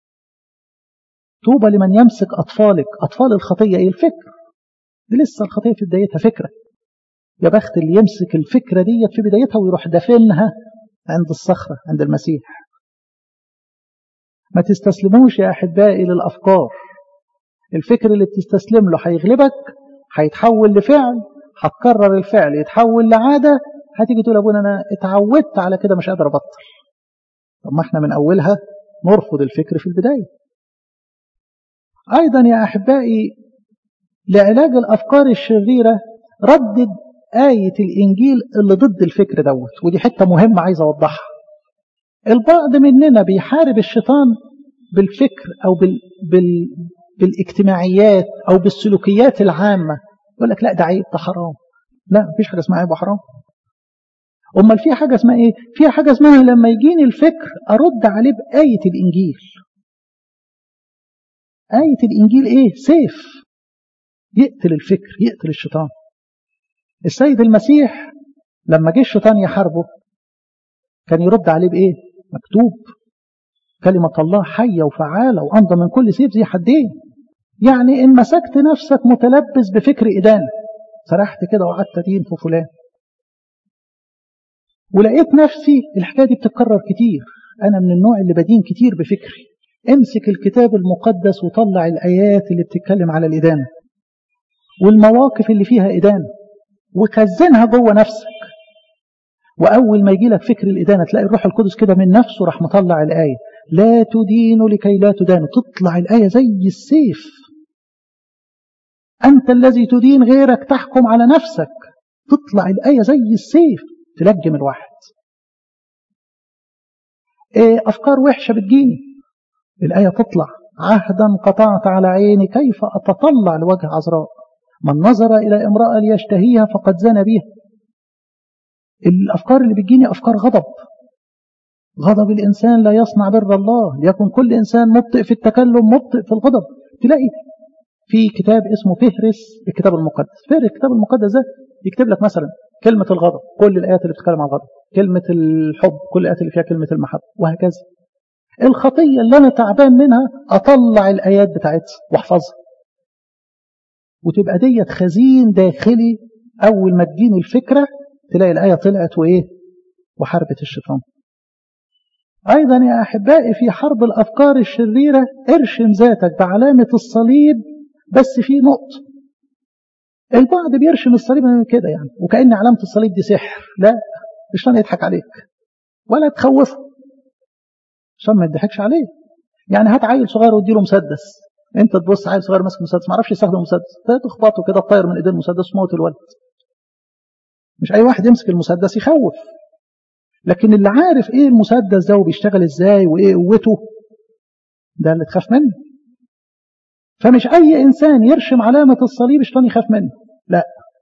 طوبى لمن يمسك أطفالك أطفال الخطية إيه الفكر دي لسه الخطية في بدايتها فكرة يا بخت اللي يمسك الفكرة ديت في بدايتها ويروح دفنها عند الصخرة عند المسيح ما تستسلموش يا أحبائي للأفكار الفكر اللي بتستسلم له هيغلبك هيتحول لفعل هتكرر الفعل يتحول لعادة هتيجي تقول أبونا أنا اتعودت على كده مش قادر أبطل طب ما احنا من أولها نرفض الفكر في البداية أيضا يا أحبائي لعلاج الأفكار الشريرة ردد آية الإنجيل اللي ضد الفكر دوت ودي حتة مهمة عايز أوضحها البعض مننا بيحارب الشيطان بالفكر أو بال... بال... بالاجتماعيات أو بالسلوكيات العامة يقول لك لا ده عيب ده حرام لا مفيش حاجة اسمها عيب وحرام أمال في حاجة اسمها إيه؟ في حاجة اسمها لما يجيني الفكر أرد عليه بآية الإنجيل آية الإنجيل إيه؟ سيف يقتل الفكر يقتل الشيطان السيد المسيح لما جه الشيطان يحاربه كان يرد عليه بإيه؟ مكتوب كلمة الله حية وفعالة وأمضى من كل سيف ذي حدين يعني إن مسكت نفسك متلبس بفكر إدانة سرحت كده وقعدت أدين في فلان ولقيت نفسي الحكاية دي بتتكرر كتير أنا من النوع اللي بدين كتير بفكري امسك الكتاب المقدس وطلع الآيات اللي بتتكلم على الإدانة والمواقف اللي فيها إدانة وخزنها جوه نفسك وأول ما يجي لك فكر الإدانة تلاقي الروح القدس كده من نفسه راح مطلع الآية لا تدين لكي لا تدان تطلع الآية زي السيف أنت الذي تدين غيرك تحكم على نفسك تطلع الآية زي السيف تلجم الواحد إيه أفكار وحشة بتجيني الآية تطلع عهدا قطعت على عيني كيف أتطلع لوجه عذراء من نظر إلى امرأة ليشتهيها فقد زنى بها الأفكار اللي بتجيني أفكار غضب غضب الإنسان لا يصنع بر الله ليكن كل إنسان مبطئ في التكلم مبطئ في الغضب تلاقي في كتاب اسمه فهرس الكتاب المقدس فهرس الكتاب المقدس ده يكتب لك مثلا كلمة الغضب كل الآيات اللي بتتكلم عن الغضب كلمة الحب كل الآيات اللي فيها كلمة المحبة وهكذا الخطية اللي أنا تعبان منها أطلع الآيات بتاعتها واحفظها وتبقى ديت خزين داخلي أول ما تجيني الفكرة تلاقي الآية طلعت وإيه وحربت الشيطان أيضا يا أحبائي في حرب الأفكار الشريرة ارشم ذاتك بعلامة الصليب بس في نقطة البعض بيرشم الصليب من كده يعني وكأن علامة الصليب دي سحر لا الشيطان يضحك عليك ولا تخوفه عشان ما يضحكش عليه يعني هات عيل صغير واديله مسدس انت تبص عيل صغير ماسك مسدس ما عرفش يستخدم مسدس تخبطه كده تطير من ايدين المسدس وموت الولد مش اي واحد يمسك المسدس يخوف لكن اللي عارف ايه المسدس ده وبيشتغل ازاي وايه قوته ده اللي تخاف منه فمش اي انسان يرشم علامة الصليب الشيطان يخاف منه لا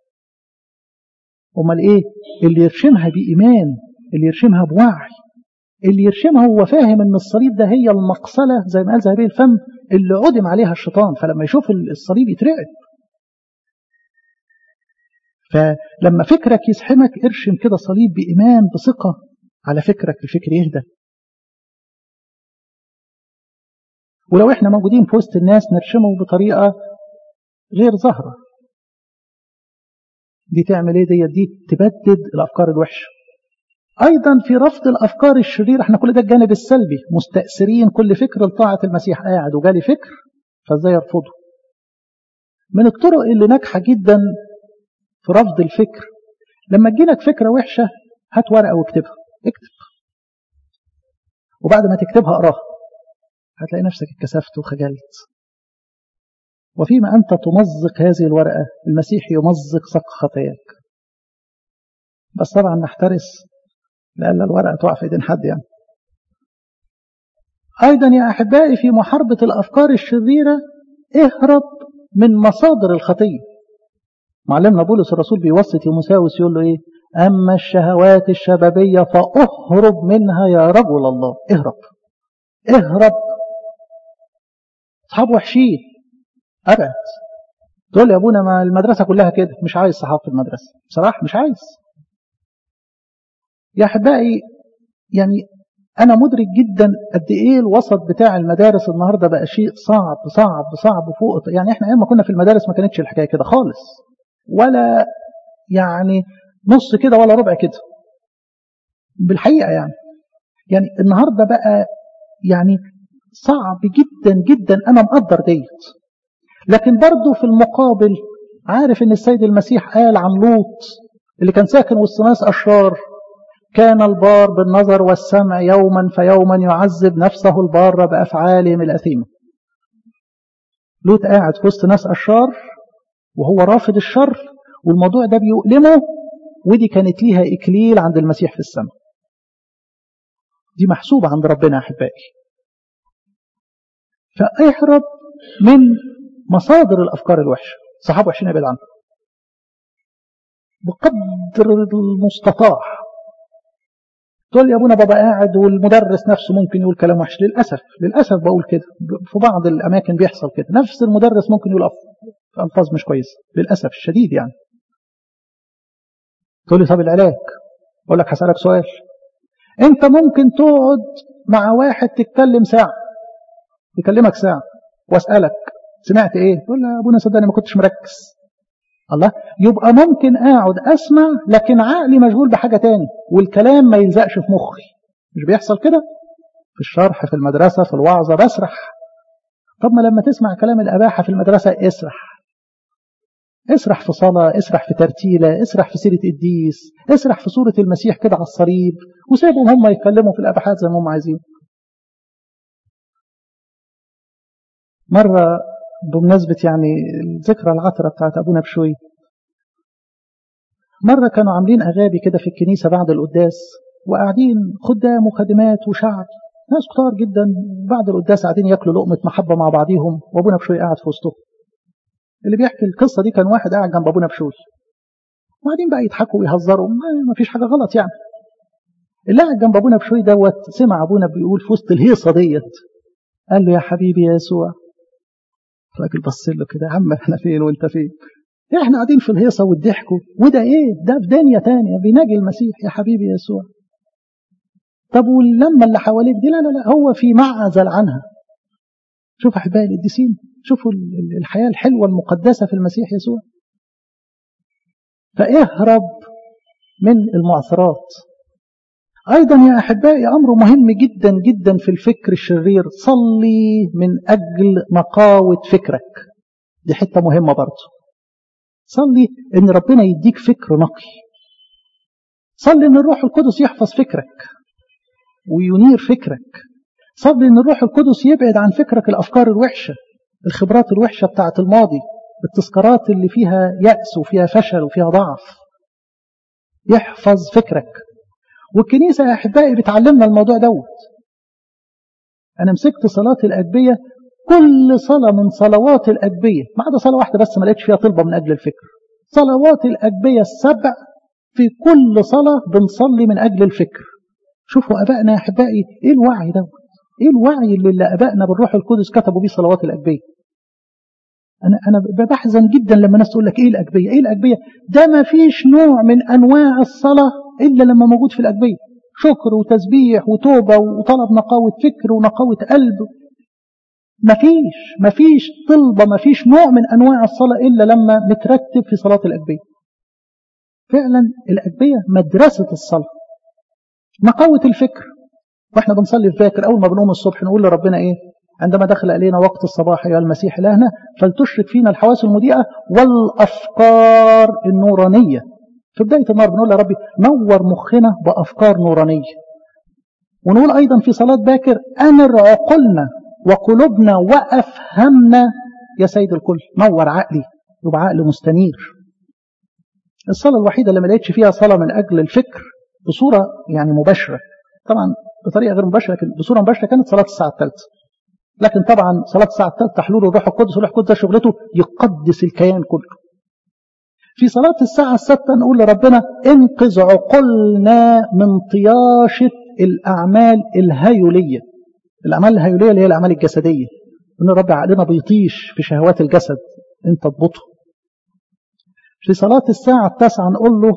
امال ايه اللي يرشمها بايمان اللي يرشمها بوعي اللي يرشمها هو فاهم ان الصليب ده هي المقصلة زي ما قال ذهبي الفم اللي عدم عليها الشيطان فلما يشوف الصليب يترعب فلما فكرك يسحمك ارشم كده صليب بإيمان بثقة على فكرك الفكر يهدى ولو احنا موجودين في وسط الناس نرشمه بطريقة غير ظاهرة دي تعمل ايه ديت دي تبدد الافكار الوحشه ايضا في رفض الافكار الشريره احنا كل ده الجانب السلبي مستأثرين كل فكر لطاعه المسيح قاعد وجالي فكر فازاي يرفضه من الطرق اللي ناجحه جدا في رفض الفكر لما تجيلك فكره وحشه هات ورقه واكتبها اكتب وبعد ما تكتبها اقراها هتلاقي نفسك اتكسفت وخجلت وفيما أنت تمزق هذه الورقة المسيح يمزق سق خطاياك بس طبعا نحترس لأن الورقة تقع في ايدين حد يعني أيضا يا أحبائي في محاربة الأفكار الشريرة اهرب من مصادر الخطية معلمنا بولس الرسول بيوصي تيموساوس يقول له إيه أما الشهوات الشبابية فأهرب منها يا رجل الله اهرب اهرب أصحاب وحشين أبعد تقول لي يا أبونا ما المدرسة كلها كده مش عايز صحاب في المدرسة بصراحة مش عايز يا أحبائي يعني أنا مدرك جدا قد إيه الوسط بتاع المدارس النهاردة بقى شيء صعب صعب صعب فوق يعني إحنا أيام ما كنا في المدارس ما كانتش الحكاية كده خالص ولا يعني نص كده ولا ربع كده بالحقيقة يعني يعني النهاردة بقى يعني صعب جدا جدا أنا مقدر ديت لكن برضه في المقابل عارف ان السيد المسيح قال عن لوط اللي كان ساكن وسط ناس اشرار كان البار بالنظر والسمع يوما فيوما يعذب نفسه البار بافعالهم الاثيمه لوط قاعد في وسط ناس اشرار وهو رافض الشر والموضوع ده بيؤلمه ودي كانت ليها اكليل عند المسيح في السماء دي محسوبه عند ربنا احبائي فاهرب من مصادر الافكار الوحشه صحاب وحشين ابعد عنهم بقدر المستطاع تقول يا ابونا بابا قاعد والمدرس نفسه ممكن يقول كلام وحش للاسف للاسف بقول كده في بعض الاماكن بيحصل كده نفس المدرس ممكن يقول الفاظ مش كويسه للاسف الشديد يعني تقول لي طب العلاج اقول لك هسالك سؤال انت ممكن تقعد مع واحد تتكلم ساعه يكلمك ساعه واسالك سمعت ايه تقول له يا ابونا صدقني ما كنتش مركز الله يبقى ممكن اقعد اسمع لكن عقلي مشغول بحاجه تاني والكلام ما يلزقش في مخي مش بيحصل كده في الشرح في المدرسه في الوعظه بسرح طب ما لما تسمع كلام الاباحه في المدرسه اسرح اسرح في صلاة اسرح في ترتيلة اسرح في سيرة قديس اسرح في صورة المسيح كده على الصليب وسيبهم هم يتكلموا في الأبحاث زي ما هم عايزين مرة بمناسبة يعني الذكرى العطرة بتاعت أبونا بشوي مرة كانوا عاملين أغابي كده في الكنيسة بعد القداس وقاعدين خدام وخادمات وشعب ناس كتار جدا بعد القداس قاعدين ياكلوا لقمة محبة مع بعضيهم وأبونا بشوي قاعد في وسطهم اللي بيحكي القصة دي كان واحد قاعد جنب أبونا بشوي وبعدين بقى يضحكوا ويهزروا ما فيش حاجة غلط يعني اللي قاعد جنب أبونا بشوي دوت سمع أبونا بيقول في وسط الهيصة ديت قال له يا حبيبي يا يسوع الراجل بص له كده يا عم احنا فين وانت فين احنا قاعدين في الهيصة والضحكوا وده ايه ده في دنيا تانية بيناجي المسيح يا حبيبي يا يسوع طب واللمة اللي حواليك دي لا لا لا هو في معزل عنها شوف أحبائي القديسين شوفوا الحياة الحلوة المقدسة في المسيح يسوع فاهرب من المعثرات أيضا يا أحبائي أمر مهم جدا جدا في الفكر الشرير صلي من أجل نقاوة فكرك دي حتة مهمة برضه صلي إن ربنا يديك فكر نقي صلي إن الروح القدس يحفظ فكرك وينير فكرك صلي إن الروح القدس يبعد عن فكرك الأفكار الوحشة الخبرات الوحشة بتاعت الماضي التذكارات اللي فيها يأس وفيها فشل وفيها ضعف يحفظ فكرك والكنيسة يا أحبائي بتعلمنا الموضوع دوت أنا مسكت صلاة الأدبية كل صلاة من صلوات الأدبية ما عدا صلاة واحدة بس ما لقيتش فيها طلبة من أجل الفكر صلوات الأدبية السبع في كل صلاة بنصلي من أجل الفكر شوفوا أبائنا يا أحبائي إيه الوعي دوت إيه الوعي اللي أبائنا بالروح القدس كتبوا بيه صلوات الأدبية أنا أنا بحزن جدا لما الناس تقول لك إيه الأجبية؟ إيه الأجبية؟ ده ما فيش نوع من أنواع الصلاة إلا لما موجود في الأجبية. شكر وتسبيح وتوبة وطلب نقاوة فكر ونقاوة قلب. ما فيش ما فيش طلبة ما فيش نوع من أنواع الصلاة إلا لما مترتب في صلاة الأجبية. فعلا الأجبية مدرسة الصلاة. نقاوة الفكر. واحنا بنصلي في باكر أول ما بنقوم الصبح نقول لربنا إيه؟ عندما دخل إلينا وقت الصباح أيها المسيح إلهنا فلتشرك فينا الحواس المضيئة والأفكار النورانية في بداية النهار بنقول يا ربي نور مخنا بأفكار نورانية ونقول أيضا في صلاة باكر أنر عقولنا وقلوبنا وأفهمنا يا سيد الكل نور عقلي يبقى عقل مستنير الصلاة الوحيدة اللي ما لقيتش فيها صلاة من أجل الفكر بصورة يعني مباشرة طبعا بطريقة غير مباشرة لكن بصورة مباشرة كانت صلاة الساعة الثالثة لكن طبعا صلاة الساعة الثالثة حلول الروح القدس والروح القدس شغلته يقدس الكيان كله في صلاة الساعة الستة نقول لربنا انقذ عقولنا من طياشة الأعمال الهيولية الأعمال الهيولية اللي هي الأعمال الجسدية إن رب عقلنا بيطيش في شهوات الجسد أنت تضبطه في صلاة الساعة التاسعة نقول له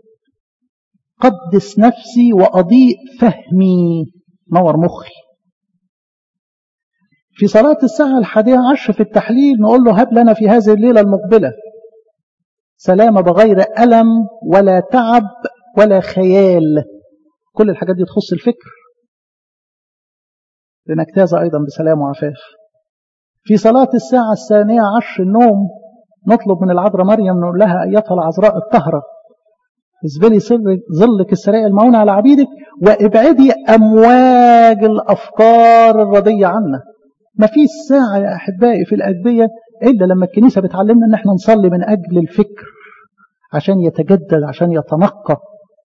قدس نفسي وأضيء فهمي نور مخي في صلاة الساعة الحادية عشر في التحليل نقول له هب لنا في هذه الليلة المقبلة سلامة بغير ألم ولا تعب ولا خيال كل الحاجات دي تخص الفكر لنجتاز أيضا بسلام وعفاف في صلاة الساعة الثانية عشر النوم نطلب من العذراء مريم نقول لها أيتها العذراء الطهرة اثبلي ظلك السراء المعونة على عبيدك وابعدي أمواج الأفكار الردية عنا ما فيش ساعة يا أحبائي في الأدبية إلا لما الكنيسة بتعلمنا إن احنا نصلي من أجل الفكر عشان يتجدد عشان يتنقى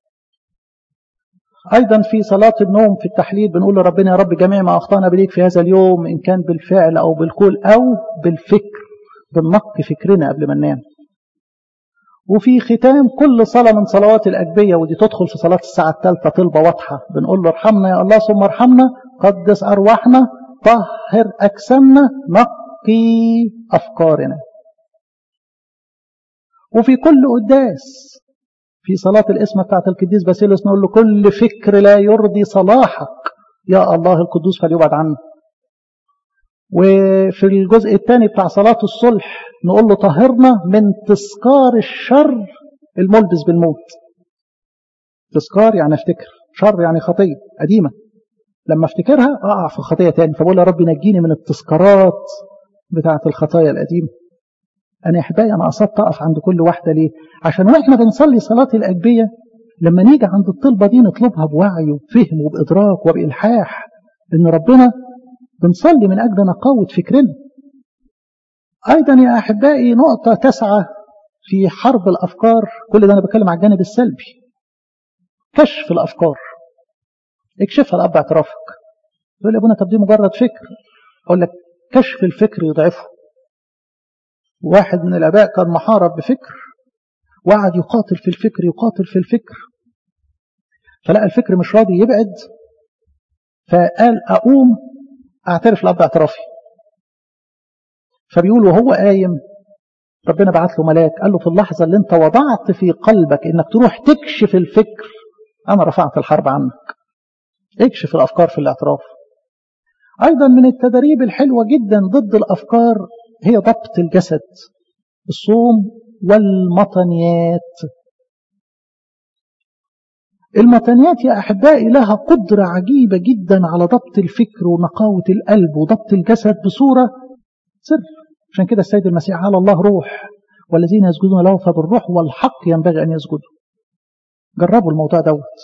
أيضا في صلاة النوم في التحليل بنقول لربنا يا رب جميع ما أخطأنا بليك في هذا اليوم إن كان بالفعل أو بالقول أو بالفكر بننقي فكرنا قبل ما ننام وفي ختام كل صلاة من صلوات الأجبية ودي تدخل في صلاة الساعة الثالثة طلبة واضحة بنقول له ارحمنا يا الله ثم ارحمنا قدس أرواحنا طهر أجسامنا نقي أفكارنا وفي كل قداس في صلاة الاسم بتاعت القديس باسيلوس نقول له كل فكر لا يرضي صلاحك يا الله القدوس فليبعد عنه وفي الجزء الثاني بتاع صلاة الصلح نقول له طهرنا من تذكار الشر الملبس بالموت تذكار يعني افتكر شر يعني خطية قديمة لما افتكرها اقع في خطية تاني فبقول يا رب نجيني من التذكارات بتاعة الخطايا القديمة أنا يا أحبائي أنا قصدت أقف عند كل واحدة ليه؟ عشان وإحنا بنصلي صلاة الأجبية لما نيجي عند الطلبة دي نطلبها بوعي وفهم وبإدراك وبإلحاح إن ربنا بنصلي من أجل نقاوة فكرنا أيضا يا أحبائي نقطة تسعة في حرب الأفكار كل ده أنا بتكلم على الجانب السلبي كشف الأفكار اكشفها الأب اعترافك يقول لي أبونا طب دي مجرد فكر أقول لك كشف الفكر يضعفه واحد من الآباء كان محارب بفكر وقعد يقاتل في الفكر يقاتل في الفكر فلقى الفكر مش راضي يبعد فقال أقوم أعترف الأب اعترافي فبيقول وهو قايم ربنا بعت له ملاك قال له في اللحظة اللي انت وضعت في قلبك انك تروح تكشف الفكر انا رفعت الحرب عنك اكشف الافكار في الاعتراف ايضا من التدريب الحلوة جدا ضد الافكار هي ضبط الجسد الصوم والمطنيات المطنيات يا أحبائي لها قدرة عجيبة جدا على ضبط الفكر ونقاوة القلب وضبط الجسد بصورة سر عشان كده السيد المسيح قال الله روح والذين يسجدون له فبالروح والحق ينبغي أن يسجدوا جربوا الموضوع دوت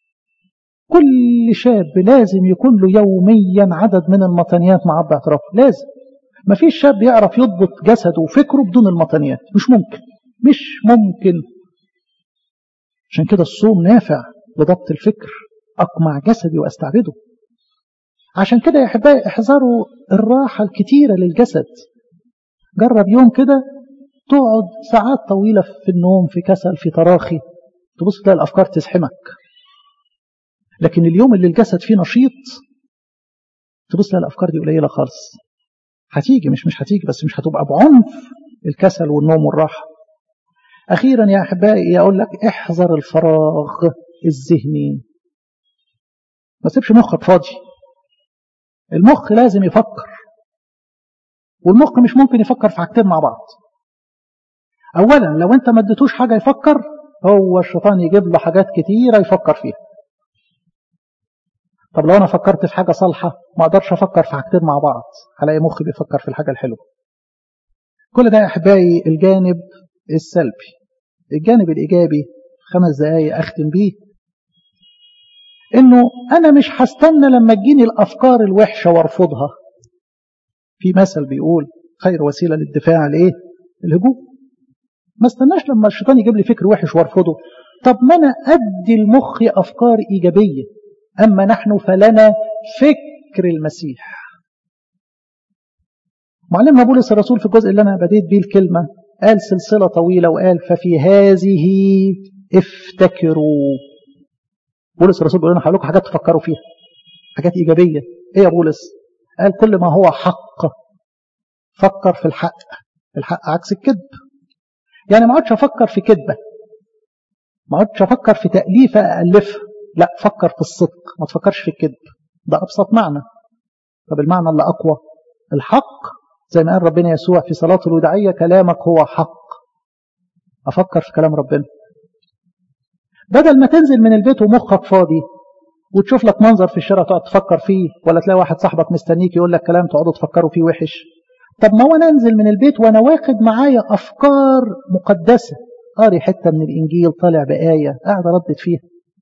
كل شاب لازم يكون له يوميا عدد من المطنيات مع أب اعتراف لازم ما فيش شاب يعرف يضبط جسده وفكره بدون المطنيات مش ممكن مش ممكن عشان كده الصوم نافع لضبط الفكر أقمع جسدي وأستعبده عشان كده يا أحبائي احذروا الراحة الكتيرة للجسد جرب يوم كده تقعد ساعات طويلة في النوم في كسل في تراخي تبص تلاقي الأفكار تزحمك لكن اليوم اللي الجسد فيه نشيط تبص تلاقي الأفكار دي قليلة خالص هتيجي مش مش هتيجي بس مش هتبقى بعنف الكسل والنوم والراحة أخيرا يا أحبائي أقول لك احذر الفراغ الذهني ما تسيبش مخك فاضي المخ لازم يفكر والمخ مش ممكن يفكر في حاجتين مع بعض أولا لو أنت ما اديتوش حاجة يفكر هو الشيطان يجيب له حاجات كتيرة يفكر فيها طب لو أنا فكرت في حاجة صالحة ما أقدرش أفكر في حاجتين مع بعض هلاقي مخي بيفكر في الحاجة الحلوة كل ده يا أحبائي الجانب السلبي الجانب الإيجابي خمس دقايق أختم بيه إنه أنا مش هستنى لما تجيني الأفكار الوحشة وارفضها في مثل بيقول خير وسيلة للدفاع الإيه؟ الهجوم ما استناش لما الشيطان يجيب لي فكر وحش وارفضه طب ما أنا أدي لمخي أفكار إيجابية أما نحن فلنا فكر المسيح معلمنا بولس الرسول في الجزء اللي أنا بديت بيه الكلمة قال سلسلة طويلة وقال ففي هذه افتكروا بولس الرسول بيقول لنا هقول لكم حاجات تفكروا فيها حاجات إيجابية إيه يا بولس قال كل ما هو حق فكر في الحق الحق عكس الكذب يعني ما اقعدش افكر في كذبه ما اقعدش افكر في تاليفه الفها لا فكر في الصدق ما تفكرش في الكذب ده ابسط معنى طب المعنى اللي اقوى الحق زي ما قال ربنا يسوع في صلاه الوداعيه كلامك هو حق افكر في كلام ربنا بدل ما تنزل من البيت ومخك فاضي وتشوف لك منظر في الشارع تقعد تفكر فيه ولا تلاقي واحد صاحبك مستنيك يقول لك كلام تقعدوا تفكروا فيه وحش طب ما وانا انزل من البيت وانا واخد معايا افكار مقدسه قاري حته من الانجيل طالع بايه قاعد اردد فيها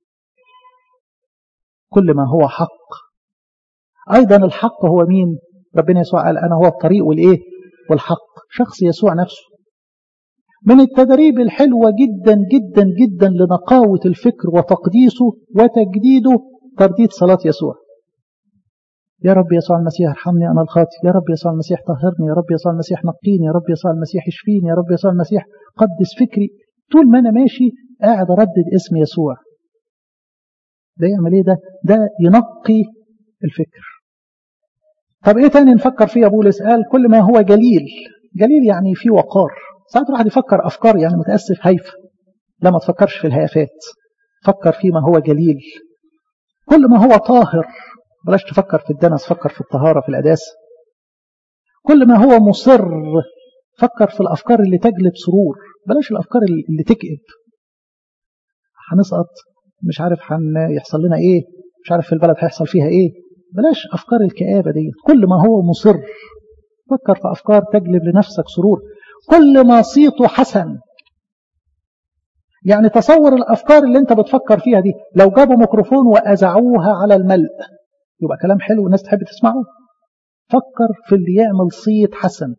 كل ما هو حق ايضا الحق هو مين ربنا يسوع قال انا هو الطريق والايه والحق شخص يسوع نفسه من التدريب الحلوة جدا جدا جدا لنقاوة الفكر وتقديسه وتجديده ترديد صلاة يسوع يا رب يسوع المسيح ارحمني أنا الخاطئ يا رب يسوع المسيح طهرني يا رب يسوع المسيح نقيني يا رب يسوع المسيح اشفيني يا رب يسوع المسيح قدس فكري طول ما أنا ماشي قاعد أردد اسم يسوع ده يعمل ايه ده ده ينقي الفكر طب ايه تاني نفكر فيه يا بولس قال كل ما هو جليل جليل يعني فيه وقار ساعات الواحد يفكر افكار يعني متاسف هايفه لا ما تفكرش في الهيافات فكر فيما هو جليل كل ما هو طاهر بلاش تفكر في الدنس فكر في الطهارة في الأداسة كل ما هو مصر فكر في الأفكار اللي تجلب سرور بلاش الأفكار اللي تكئب هنسقط مش عارف هيحصل لنا إيه مش عارف في البلد هيحصل فيها إيه بلاش أفكار الكآبة دي كل ما هو مصر فكر في أفكار تجلب لنفسك سرور كل ما صيته حسن يعني تصور الأفكار اللي انت بتفكر فيها دي لو جابوا ميكروفون وأزعوها على الملء يبقى كلام حلو والناس تحب تسمعه فكر في اللي يعمل صيت حسن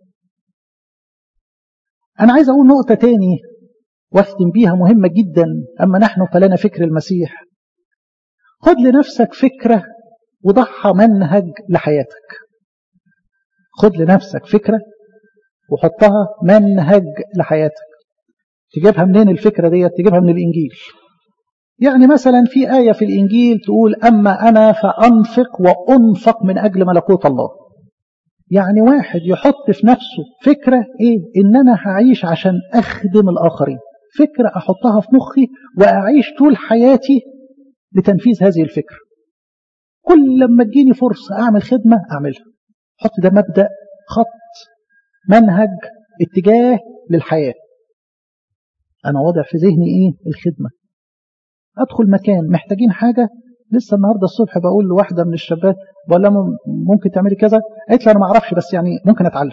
أنا عايز أقول نقطة تاني واختم بيها مهمة جدا أما نحن فلنا فكر المسيح خد لنفسك فكرة وضعها منهج لحياتك خد لنفسك فكرة وحطها منهج لحياتك تجيبها منين الفكرة دي تجيبها من الإنجيل يعني مثلا في آية في الإنجيل تقول أما أنا فأنفق وأنفق من أجل ملكوت الله يعني واحد يحط في نفسه فكرة إيه إن أنا هعيش عشان أخدم الآخرين فكرة أحطها في مخي وأعيش طول حياتي لتنفيذ هذه الفكرة كل لما تجيني فرصة أعمل خدمة أعملها حط ده مبدأ خط منهج اتجاه للحياة أنا واضع في ذهني إيه الخدمة أدخل مكان محتاجين حاجة لسه النهاردة الصبح بقول لواحدة من الشباب بقول لها ممكن تعملي كذا قالت لي أنا ما أعرفش بس يعني ممكن أتعلم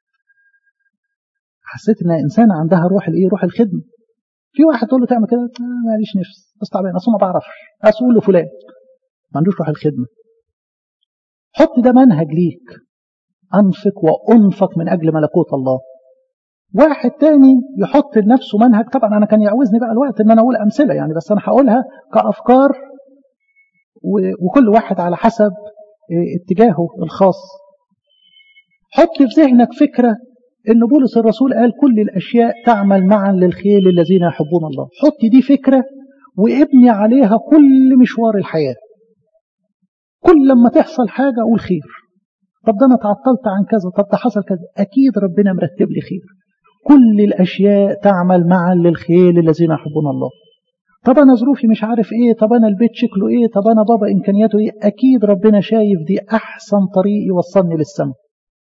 حسيت إن إنسان عندها روح الإيه روح الخدمة في واحد تقول له تعمل كده آه ماليش نفس بس تعبان أصل ما بعرفش أقول له فلان ما عندوش روح الخدمة حط ده منهج ليك أنفق وأنفق من أجل ملكوت الله واحد تاني يحط لنفسه منهج طبعا أنا كان يعوزني بقى الوقت إن أنا أقول أمثلة يعني بس أنا هقولها كأفكار وكل واحد على حسب اتجاهه الخاص حط في ذهنك فكرة إن بولس الرسول قال كل الأشياء تعمل معا للخير للذين يحبون الله حط دي فكرة وابني عليها كل مشوار الحياة كل لما تحصل حاجة أقول خير طب ده أنا تعطلت عن كذا طب ده حصل كذا أكيد ربنا مرتب لي خير كل الأشياء تعمل معا للخير للذين يحبون الله طب أنا ظروفي مش عارف إيه طب أنا البيت شكله إيه طب أنا بابا إمكانياته إيه أكيد ربنا شايف دي أحسن طريق يوصلني للسماء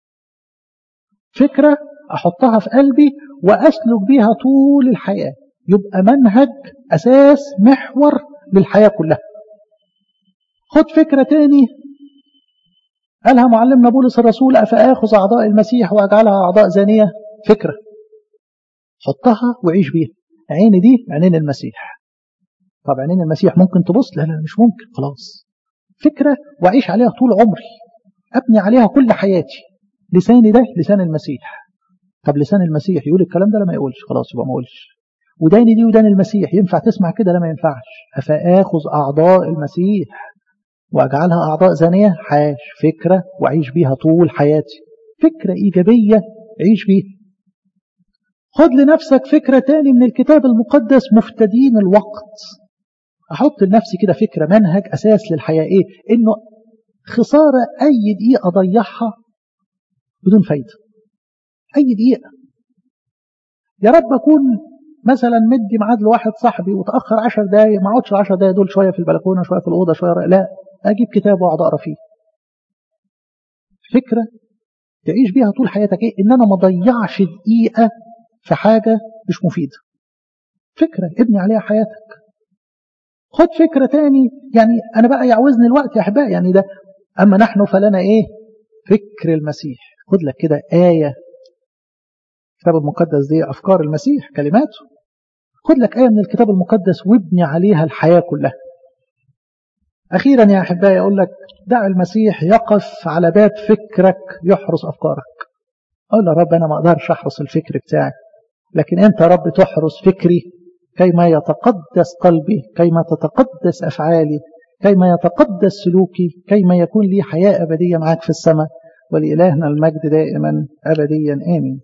فكرة أحطها في قلبي وأسلك بيها طول الحياة يبقى منهج أساس محور للحياة كلها خد فكرة تاني قالها معلمنا بولس الرسول أفآخذ أعضاء المسيح وأجعلها أعضاء زانية فكرة حطها وعيش بيها عيني دي عينين المسيح طب عينين المسيح ممكن تبص لا لا مش ممكن خلاص فكرة وأعيش عليها طول عمري أبني عليها كل حياتي لساني ده لسان المسيح طب لسان المسيح يقول الكلام ده لا ما يقولش خلاص يبقى ما يقولش وداني دي ودان المسيح ينفع تسمع كده لا ما ينفعش أفآخذ أعضاء المسيح وأجعلها أعضاء زانية حاش فكرة وأعيش بيها طول حياتي فكرة إيجابية عيش بيها خد لنفسك فكرة تاني من الكتاب المقدس مفتدين الوقت أحط لنفسي كده فكرة منهج أساس للحياة إيه إنه خسارة أي دقيقة أضيعها بدون فايدة أي دقيقة يا رب أكون مثلا مدي ميعاد لواحد صاحبي وتأخر عشر دقايق ما اقعدش العشر دقايق دول شوية في البلكونة شوية في الأوضة شوية لا أجيب كتاب وأقعد أقرأ فيه فكرة تعيش بيها طول حياتك إيه إن أنا ما ضيعش دقيقة في حاجة مش مفيدة فكرة ابني عليها حياتك خد فكرة تاني يعني أنا بقى يعوزني الوقت يا أحبائي يعني ده أما نحن فلنا إيه فكر المسيح خد لك كده آية الكتاب المقدس دي أفكار المسيح كلماته خد لك آية من الكتاب المقدس وابني عليها الحياة كلها أخيرا يا أحبائي أقول لك دع المسيح يقف على باب فكرك يحرس أفكارك أقول يا رب أنا ما أقدرش أحرس الفكر بتاعي لكن أنت يا رب تحرس فكري كيما يتقدس قلبي كيما تتقدس أفعالي كيما يتقدس سلوكي كيما يكون لي حياة أبدية معك في السماء ولإلهنا المجد دائما أبديا آمين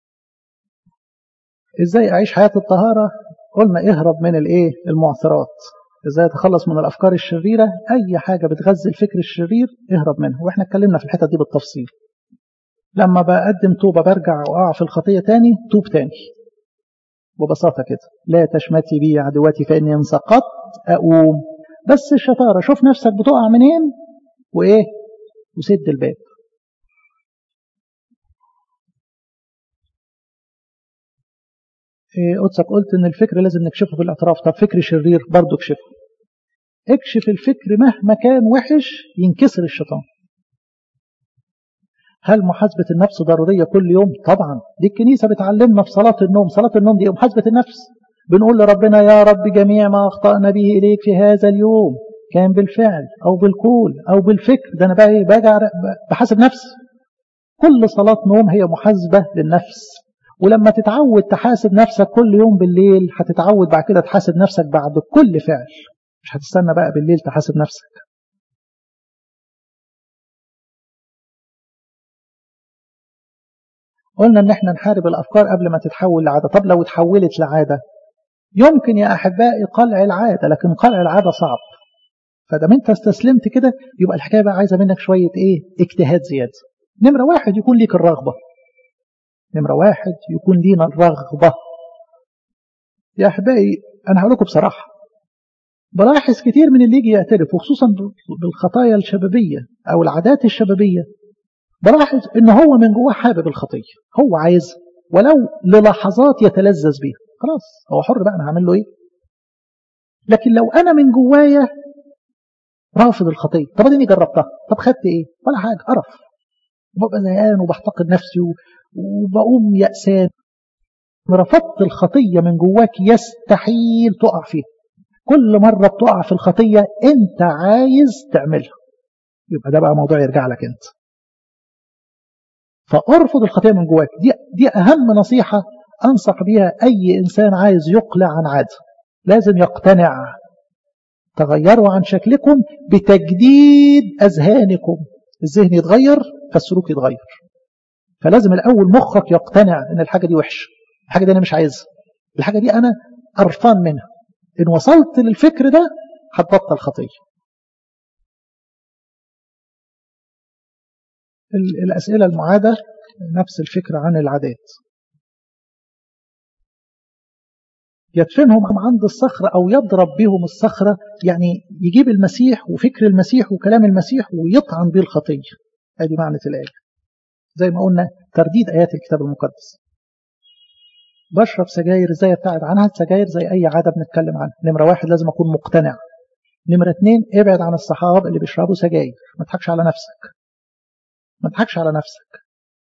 إزاي أعيش حياة الطهارة قلنا اهرب من الإيه المعثرات ازاي اتخلص من الافكار الشريره اي حاجه بتغذي الفكر الشرير اهرب منها واحنا اتكلمنا في الحته دي بالتفصيل لما بقدم توبه برجع واقع في الخطيه تاني توب تاني ببساطه كده لا تشمتي بي عدوتي فاني ان سقطت اقوم بس الشطاره شوف نفسك بتقع منين وايه وسد الباب قدسك قلت ان الفكر لازم نكشفه في الاعتراف طب فكر شرير برضه اكشفه اكشف الفكر مهما كان وحش ينكسر الشيطان هل محاسبة النفس ضرورية كل يوم؟ طبعا دي الكنيسة بتعلمنا في صلاة النوم صلاة النوم دي محاسبة النفس بنقول لربنا يا رب جميع ما أخطأنا به إليك في هذا اليوم كان بالفعل أو بالقول أو بالفكر ده أنا بقى إيه باجي بحاسب نفسي كل صلاة نوم هي محاسبة للنفس ولما تتعود تحاسب نفسك كل يوم بالليل هتتعود بعد كده تحاسب نفسك بعد كل فعل مش هتستنى بقى بالليل تحاسب نفسك قلنا ان احنا نحارب الافكار قبل ما تتحول لعاده طب لو اتحولت لعاده يمكن يا احبائي قلع العاده لكن قلع العاده صعب فدام انت استسلمت كده يبقى الحكايه بقى عايزه منك شويه ايه اجتهاد زياده نمره واحد يكون ليك الرغبه نمره واحد يكون لينا الرغبه يا احبائي انا هقول لكم بصراحه بلاحظ كتير من اللي يجي يعترف وخصوصا بالخطايا الشبابيه او العادات الشبابيه بلاحظ ان هو من جواه حابب الخطيه هو عايز ولو للحظات يتلذذ بيها خلاص هو حر بقى انا هعمل له ايه لكن لو انا من جوايا رافض الخطيه طب اديني جربتها طب خدت ايه ولا حاجه قرف وببقى زهقان وبحتقد نفسي وبقوم يأسان رفضت الخطيه من جواك يستحيل تقع فيها كل مره بتقع في الخطيه انت عايز تعملها يبقى ده بقى موضوع يرجع لك انت فارفض الخطيه من جواك دي دي اهم نصيحه انصح بيها اي انسان عايز يقلع عن عاده لازم يقتنع تغيروا عن شكلكم بتجديد اذهانكم الذهن يتغير فالسلوك يتغير فلازم الاول مخك يقتنع ان الحاجه دي وحشه الحاجه دي انا مش عايزها الحاجه دي انا قرفان منها ان وصلت للفكر ده هتبطل خطيه الأسئلة المعادة نفس الفكرة عن العادات يدفنهم عند الصخرة أو يضرب بهم الصخرة يعني يجيب المسيح وفكر المسيح وكلام المسيح ويطعن به الخطية هذه معنى الآية زي ما قلنا ترديد آيات الكتاب المقدس بشرب سجاير ازاي ابتعد عنها السجاير زي أي عادة بنتكلم عنها نمرة واحد لازم أكون مقتنع نمرة اتنين ابعد عن الصحاب اللي بيشربوا سجاير ما تضحكش على نفسك ما تضحكش على نفسك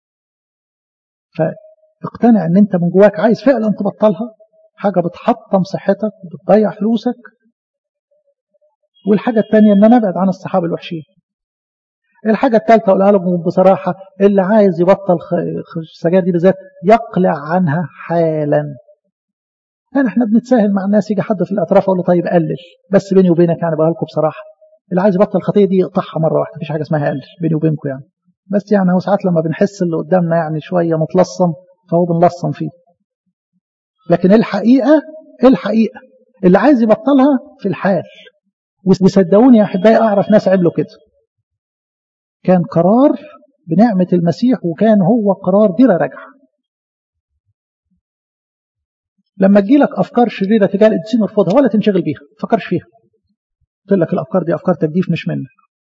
فاقتنع ان انت من جواك عايز فعلا تبطلها حاجه بتحطم صحتك وبتضيع فلوسك والحاجه الثانيه ان انا ابعد عن الصحاب الوحشين الحاجه الثالثه اقولها لكم بصراحه اللي عايز يبطل السجاير دي بالذات يقلع عنها حالا يعني احنا بنتساهل مع الناس يجي حد في الاطراف اقول له طيب قلل بس بيني وبينك يعني بقول لكم بصراحه اللي عايز يبطل الخطيه دي يقطعها مره واحده مفيش حاجه اسمها قلل بيني وبينكم يعني بس يعني هو ساعات لما بنحس اللي قدامنا يعني شوية متلصم فهو بنلصم فيه لكن الحقيقة الحقيقة اللي عايز يبطلها في الحال وصدقوني يا أحبائي أعرف ناس عملوا كده كان قرار بنعمة المسيح وكان هو قرار ديرة راجعة لما تجيلك أفكار شريرة تجاه الإنسان ارفضها ولا تنشغل بيها فكرش فيها قلت لك الأفكار دي أفكار تجديف مش منك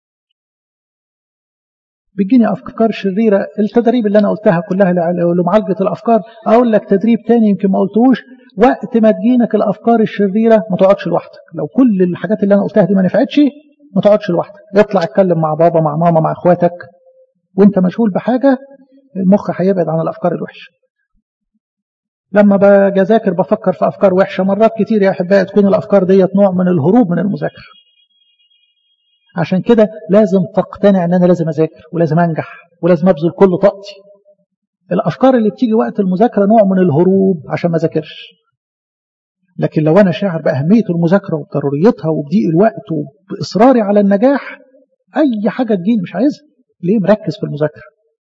بتجيني افكار شريره التدريب اللي انا قلتها كلها لمعالجه الافكار اقول لك تدريب تاني يمكن ما قلتوش وقت ما تجينك الافكار الشريره ما تقعدش لوحدك لو كل الحاجات اللي انا قلتها دي ما نفعتش ما تقعدش لوحدك اطلع اتكلم مع بابا مع ماما مع اخواتك وانت مشغول بحاجه المخ هيبعد عن الافكار الوحشه لما باجي اذاكر بفكر في افكار وحشه مرات كتير يا احبائي تكون الافكار ديت نوع من الهروب من المذاكره عشان كده لازم تقتنع ان انا لازم اذاكر ولازم انجح ولازم ابذل كل طاقتي الافكار اللي بتيجي وقت المذاكره نوع من الهروب عشان ما اذاكرش لكن لو انا شاعر باهميه المذاكره وضروريتها وبضيق الوقت وباصراري على النجاح اي حاجه تجيني مش عايزها ليه مركز في المذاكره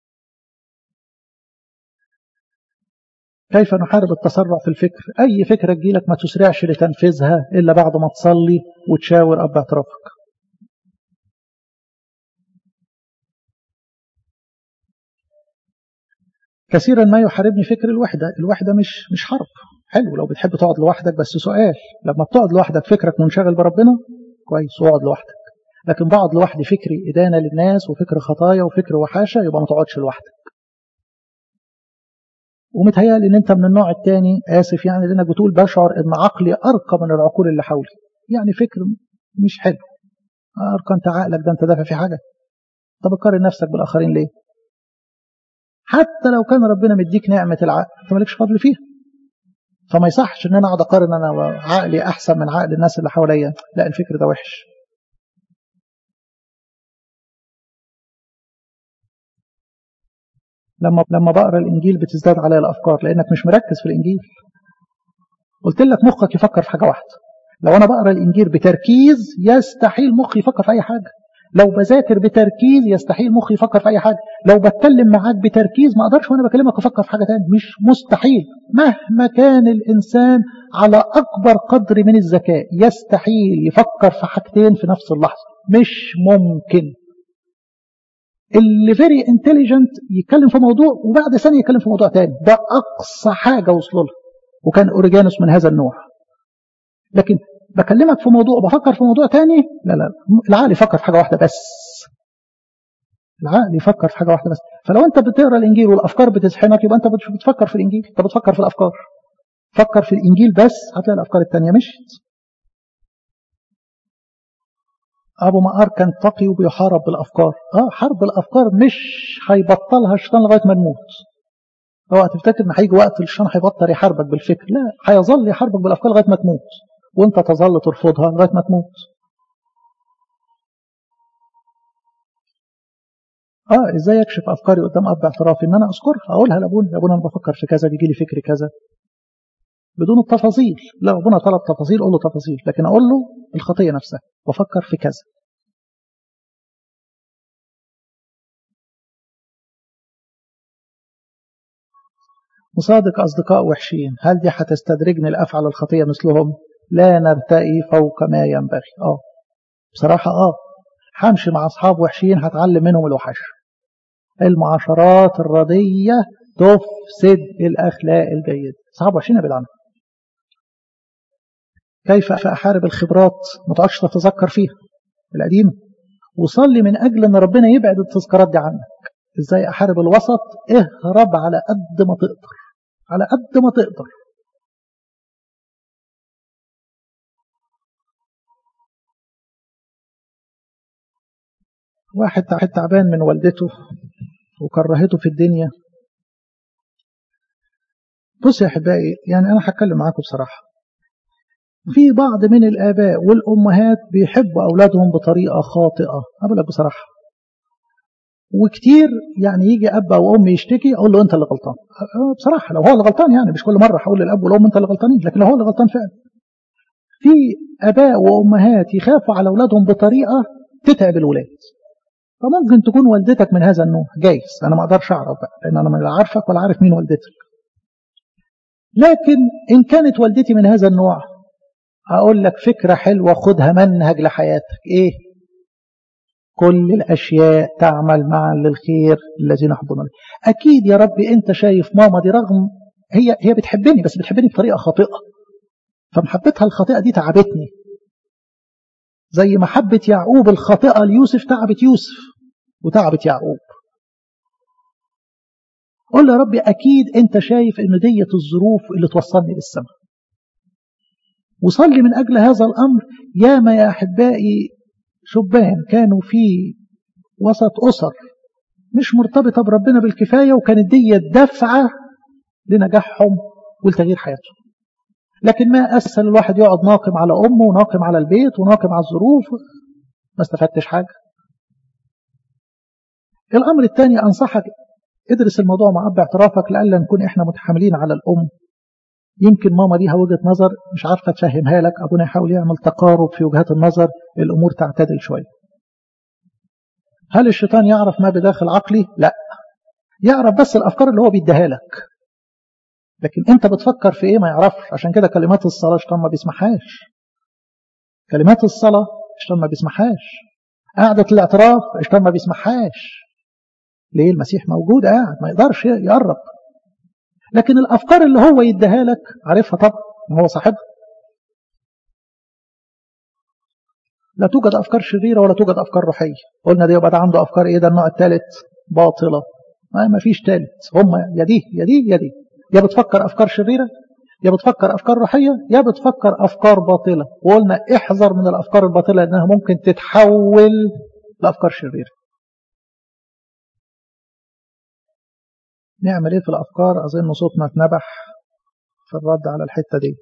كيف نحارب التسرع في الفكر اي فكره تجيلك ما تسرعش لتنفيذها الا بعد ما تصلي وتشاور اب اعترافك كثيرا ما يحاربني فكر الوحدة الوحدة مش مش حرب حلو لو بتحب تقعد لوحدك بس سؤال لما بتقعد لوحدك فكرك منشغل بربنا كويس اقعد لوحدك لكن بقعد لوحدي فكري إدانة للناس وفكر خطايا وفكر وحاشة يبقى ما تقعدش لوحدك ومتهيألي ان انت من النوع الثاني اسف يعني لانك بتقول بشعر ان عقلي ارقى من العقول اللي حولي يعني فكر مش حلو ارقى انت عقلك ده انت دافع في حاجه طب تقارن نفسك بالاخرين ليه حتى لو كان ربنا مديك نعمة العقل انت مالكش فضل فيها فما يصحش ان انا اقعد اقارن انا عقلي احسن من عقل الناس اللي حواليا لا الفكر ده وحش لما لما بقرا الانجيل بتزداد عليا الافكار لانك مش مركز في الانجيل قلت لك مخك يفكر في حاجه واحده لو انا بقرا الانجيل بتركيز يستحيل مخي يفكر في اي حاجه لو بذاكر بتركيز يستحيل مخي يفكر في اي حاجه لو بتكلم معاك بتركيز ما اقدرش وانا بكلمك افكر في حاجه تانية مش مستحيل مهما كان الانسان على اكبر قدر من الذكاء يستحيل يفكر في حاجتين في نفس اللحظه مش ممكن اللي فيري انتليجنت يتكلم في موضوع وبعد ثانيه يتكلم في موضوع تاني ده اقصى حاجه وصلوا لها وكان اوريجانوس من هذا النوع لكن بكلمك في موضوع وبفكر في موضوع تاني لا لا العقل يفكر في حاجه واحده بس العقل يفكر في حاجه واحده بس فلو انت بتقرا الانجيل والافكار بتزحمك يبقى انت بتفكر في الانجيل انت بتفكر في الافكار فكر في الانجيل بس هتلاقي الافكار التانيه مشت ابو مقار كان تقي وبيحارب بالافكار اه حرب الافكار مش هيبطلها الشيطان لغايه ما نموت اوعى تفتكر ان هيجي وقت الشيطان هيبطل يحاربك بالفكر لا هيظل يحاربك بالافكار لغايه ما تموت وانت تظل ترفضها لغايه ما تموت اه ازاي اكشف افكاري قدام اب اعترافي ان انا اذكرها اقولها لابونا يا ابونا انا بفكر في كذا بيجي لي فكر كذا بدون التفاصيل لا ربنا طلب تفاصيل اقول له تفاصيل لكن اقول له الخطيه نفسها بفكر في كذا مصادق أصدقاء وحشين هل دي هتستدرجني لأفعل الخطية مثلهم لا نرتقي فوق ما ينبغي آه بصراحة آه همشي مع أصحاب وحشين هتعلم منهم الوحش المعاشرات الردية تفسد الأخلاق الجيدة أصحاب وحشين ابعد عنهم كيف أحارب الخبرات ما تقعدش تتذكر فيها القديمة وصلي من أجل أن ربنا يبعد التذكارات دي عنك إزاي أحارب الوسط اهرب على قد ما تقدر على قد ما تقدر واحد تعبان من والدته وكرهته في الدنيا بص يا احبائي يعني انا هتكلم معاكم بصراحه في بعض من الاباء والامهات بيحبوا اولادهم بطريقه خاطئه اقول لك بصراحه وكتير يعني يجي اب او ام يشتكي اقول له انت اللي غلطان بصراحه لو هو اللي غلطان يعني مش كل مره هقول للاب والام انت اللي غلطانين لكن لو هو اللي غلطان فعلا في اباء وامهات يخافوا على اولادهم بطريقه تتعب الولاد فممكن تكون والدتك من هذا النوع جايز انا ما اقدرش اعرف بقى لان انا لا عارفك ولا عارف مين والدتك لكن ان كانت والدتي من هذا النوع اقول لك فكره حلوه خدها منهج لحياتك ايه كل الاشياء تعمل معا للخير الذين يحبون اكيد يا ربي انت شايف ماما دي رغم هي هي بتحبني بس بتحبني بطريقه خاطئه فمحبتها الخاطئه دي تعبتني زي محبة يعقوب الخاطئة ليوسف تعبت يوسف وتعبت يعقوب قول يا ربي أكيد أنت شايف أن ديت الظروف اللي توصلني للسماء وصلي من أجل هذا الأمر ياما يا أحبائي شبان كانوا في وسط أسر مش مرتبطة بربنا بالكفاية وكانت دي دفعة لنجاحهم ولتغيير حياتهم لكن ما أسهل الواحد يقعد ناقم على أمه وناقم على البيت وناقم على الظروف ما استفدتش حاجة الأمر الثاني أنصحك ادرس الموضوع مع أب اعترافك لألا نكون إحنا متحاملين على الأم يمكن ماما ليها وجهة نظر مش عارفة تفهمها لك أبونا يحاول يعمل تقارب في وجهات النظر الأمور تعتدل شوية هل الشيطان يعرف ما بداخل عقلي؟ لا يعرف بس الأفكار اللي هو بيديها لك لكن انت بتفكر في ايه ما يعرفش عشان كده كلمات الصلاة الشيطان ما بيسمعهاش كلمات الصلاة الشيطان ما بيسمعهاش قعدة الاعتراف الشيطان ما بيسمعهاش ليه المسيح موجود قاعد ما يقدرش يقرب لكن الافكار اللي هو يديها لك عارفها طبعا هو صاحبها لا توجد افكار شريره ولا توجد افكار روحيه قلنا ده يبقى ده عنده افكار ايه ده النوع الثالث باطله ما فيش ثالث هم يا دي يا دي يا دي يا بتفكر أفكار شريرة يا بتفكر أفكار روحية يا بتفكر أفكار باطلة وقلنا احذر من الأفكار الباطلة لأنها ممكن تتحول لأفكار شريرة نعمل ايه في الافكار اظن صوتنا اتنبح في الرد على الحته دي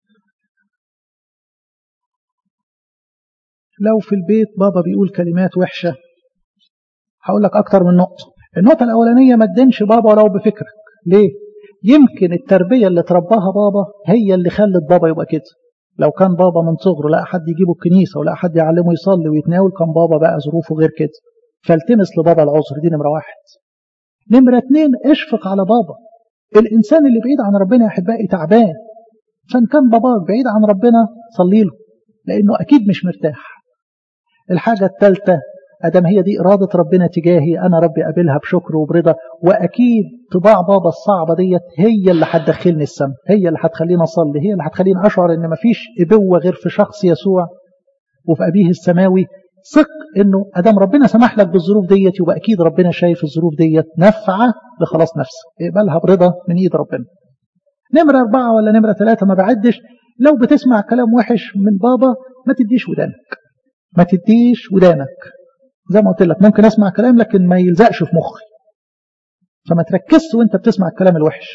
لو في البيت بابا بيقول كلمات وحشه هقول لك اكتر من نقطه النقطه الاولانيه ما تدينش بابا ولو بفكرك ليه يمكن التربيه اللي ترباها بابا هي اللي خلت بابا يبقى كده لو كان بابا من صغره لقى حد يجيبه الكنيسه ولا حد يعلمه يصلي ويتناول كان بابا بقى ظروفه غير كده فالتمس لبابا العذر دي نمره واحد نمره اتنين اشفق على بابا الانسان اللي بعيد عن ربنا يا احبائي تعبان فان كان باباك بعيد عن ربنا صلي له لانه اكيد مش مرتاح الحاجه الثالثه ادم هي دي اراده ربنا تجاهي انا ربي قابلها بشكر وبرضا واكيد طباع بابا الصعبه ديت هي اللي هتدخلني السما هي اللي هتخليني اصلي هي اللي هتخليني اشعر ان مفيش ابوه غير في شخص يسوع وفي ابيه السماوي ثق انه ادام ربنا سمح لك بالظروف ديت يبقى اكيد ربنا شايف الظروف ديت نافعه لخلاص نفسك اقبلها برضا من ايد ربنا نمرة أربعة ولا نمرة ثلاثة ما بعدش لو بتسمع كلام وحش من بابا ما تديش ودانك ما تديش ودانك زي ما قلت لك ممكن اسمع كلام لكن ما يلزقش في مخي فما تركزش وانت بتسمع الكلام الوحش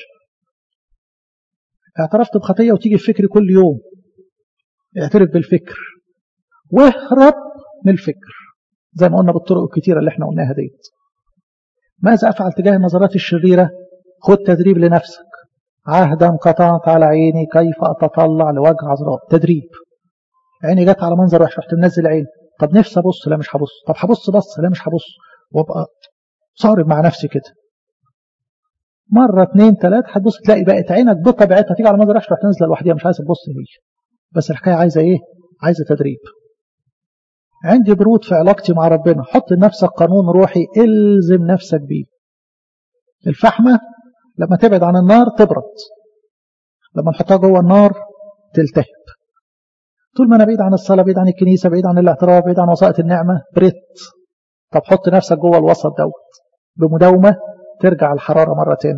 اعترفت بخطية وتيجي في فكري كل يوم اعترف بالفكر واهرب من الفكر زي ما قلنا بالطرق الكتيرة اللي احنا قلناها ديت ماذا افعل تجاه النظرات الشريرة خد تدريب لنفسك عهدا قطعت على عيني كيف اتطلع لوجه عذراء تدريب عيني جت على منظر وحش رحت منزل عيني طب نفسي ابص لا مش هبص طب هبص بص لا مش هبص وابقى صارم مع نفسي كده مرة اتنين تلاتة هتبص تلاقي بقت عينك بطبيعتها تيجي على منظر وحش رحت نازله لوحديها مش عايز تبص هي بس الحكاية عايزة ايه؟ عايزة تدريب عندي برود في علاقتي مع ربنا حط لنفسك قانون روحي الزم نفسك بيه الفحمة لما تبعد عن النار تبرد لما نحطها جوه النار تلتهب طول ما انا بعيد عن الصلاه بعيد عن الكنيسه بعيد عن الاعتراف بعيد عن وسائط النعمه بريت طب حط نفسك جوه الوسط دوت بمداومه ترجع الحراره مره تاني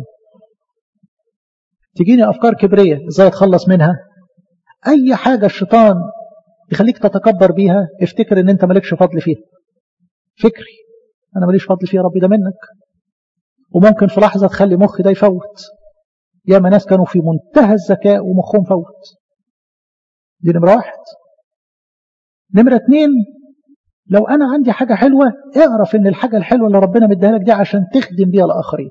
تجيني افكار كبريه ازاي اتخلص منها اي حاجه الشيطان يخليك تتكبر بيها افتكر ان انت مالكش فضل فيها فكري انا ماليش فضل فيها ربي ده منك وممكن في لحظه تخلي مخي ده يفوت ياما ناس كانوا في منتهى الذكاء ومخهم فوت دي نمرة واحد نمرة اتنين لو أنا عندي حاجة حلوة اعرف إن الحاجة الحلوة اللي ربنا مديها لك دي عشان تخدم بيها الآخرين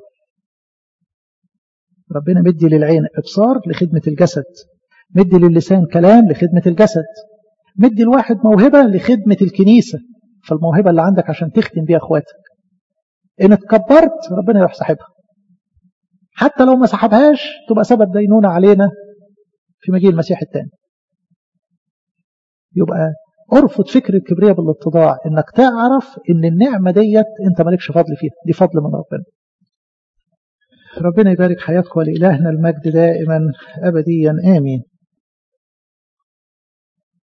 ربنا مدي للعين إبصار لخدمة الجسد مدي للسان كلام لخدمة الجسد مدي الواحد موهبة لخدمة الكنيسة فالموهبة اللي عندك عشان تخدم بيها أخواتك إن اتكبرت ربنا يروح سحبها حتى لو ما سحبهاش تبقى سبب دينونة علينا في مجيء المسيح الثاني يبقى ارفض فكر الكبرياء بالاتضاع انك تعرف ان النعمة ديت انت مالكش فضل فيها دي فضل من ربنا ربنا يبارك حياتكم ولإلهنا المجد دائما أبديا آمين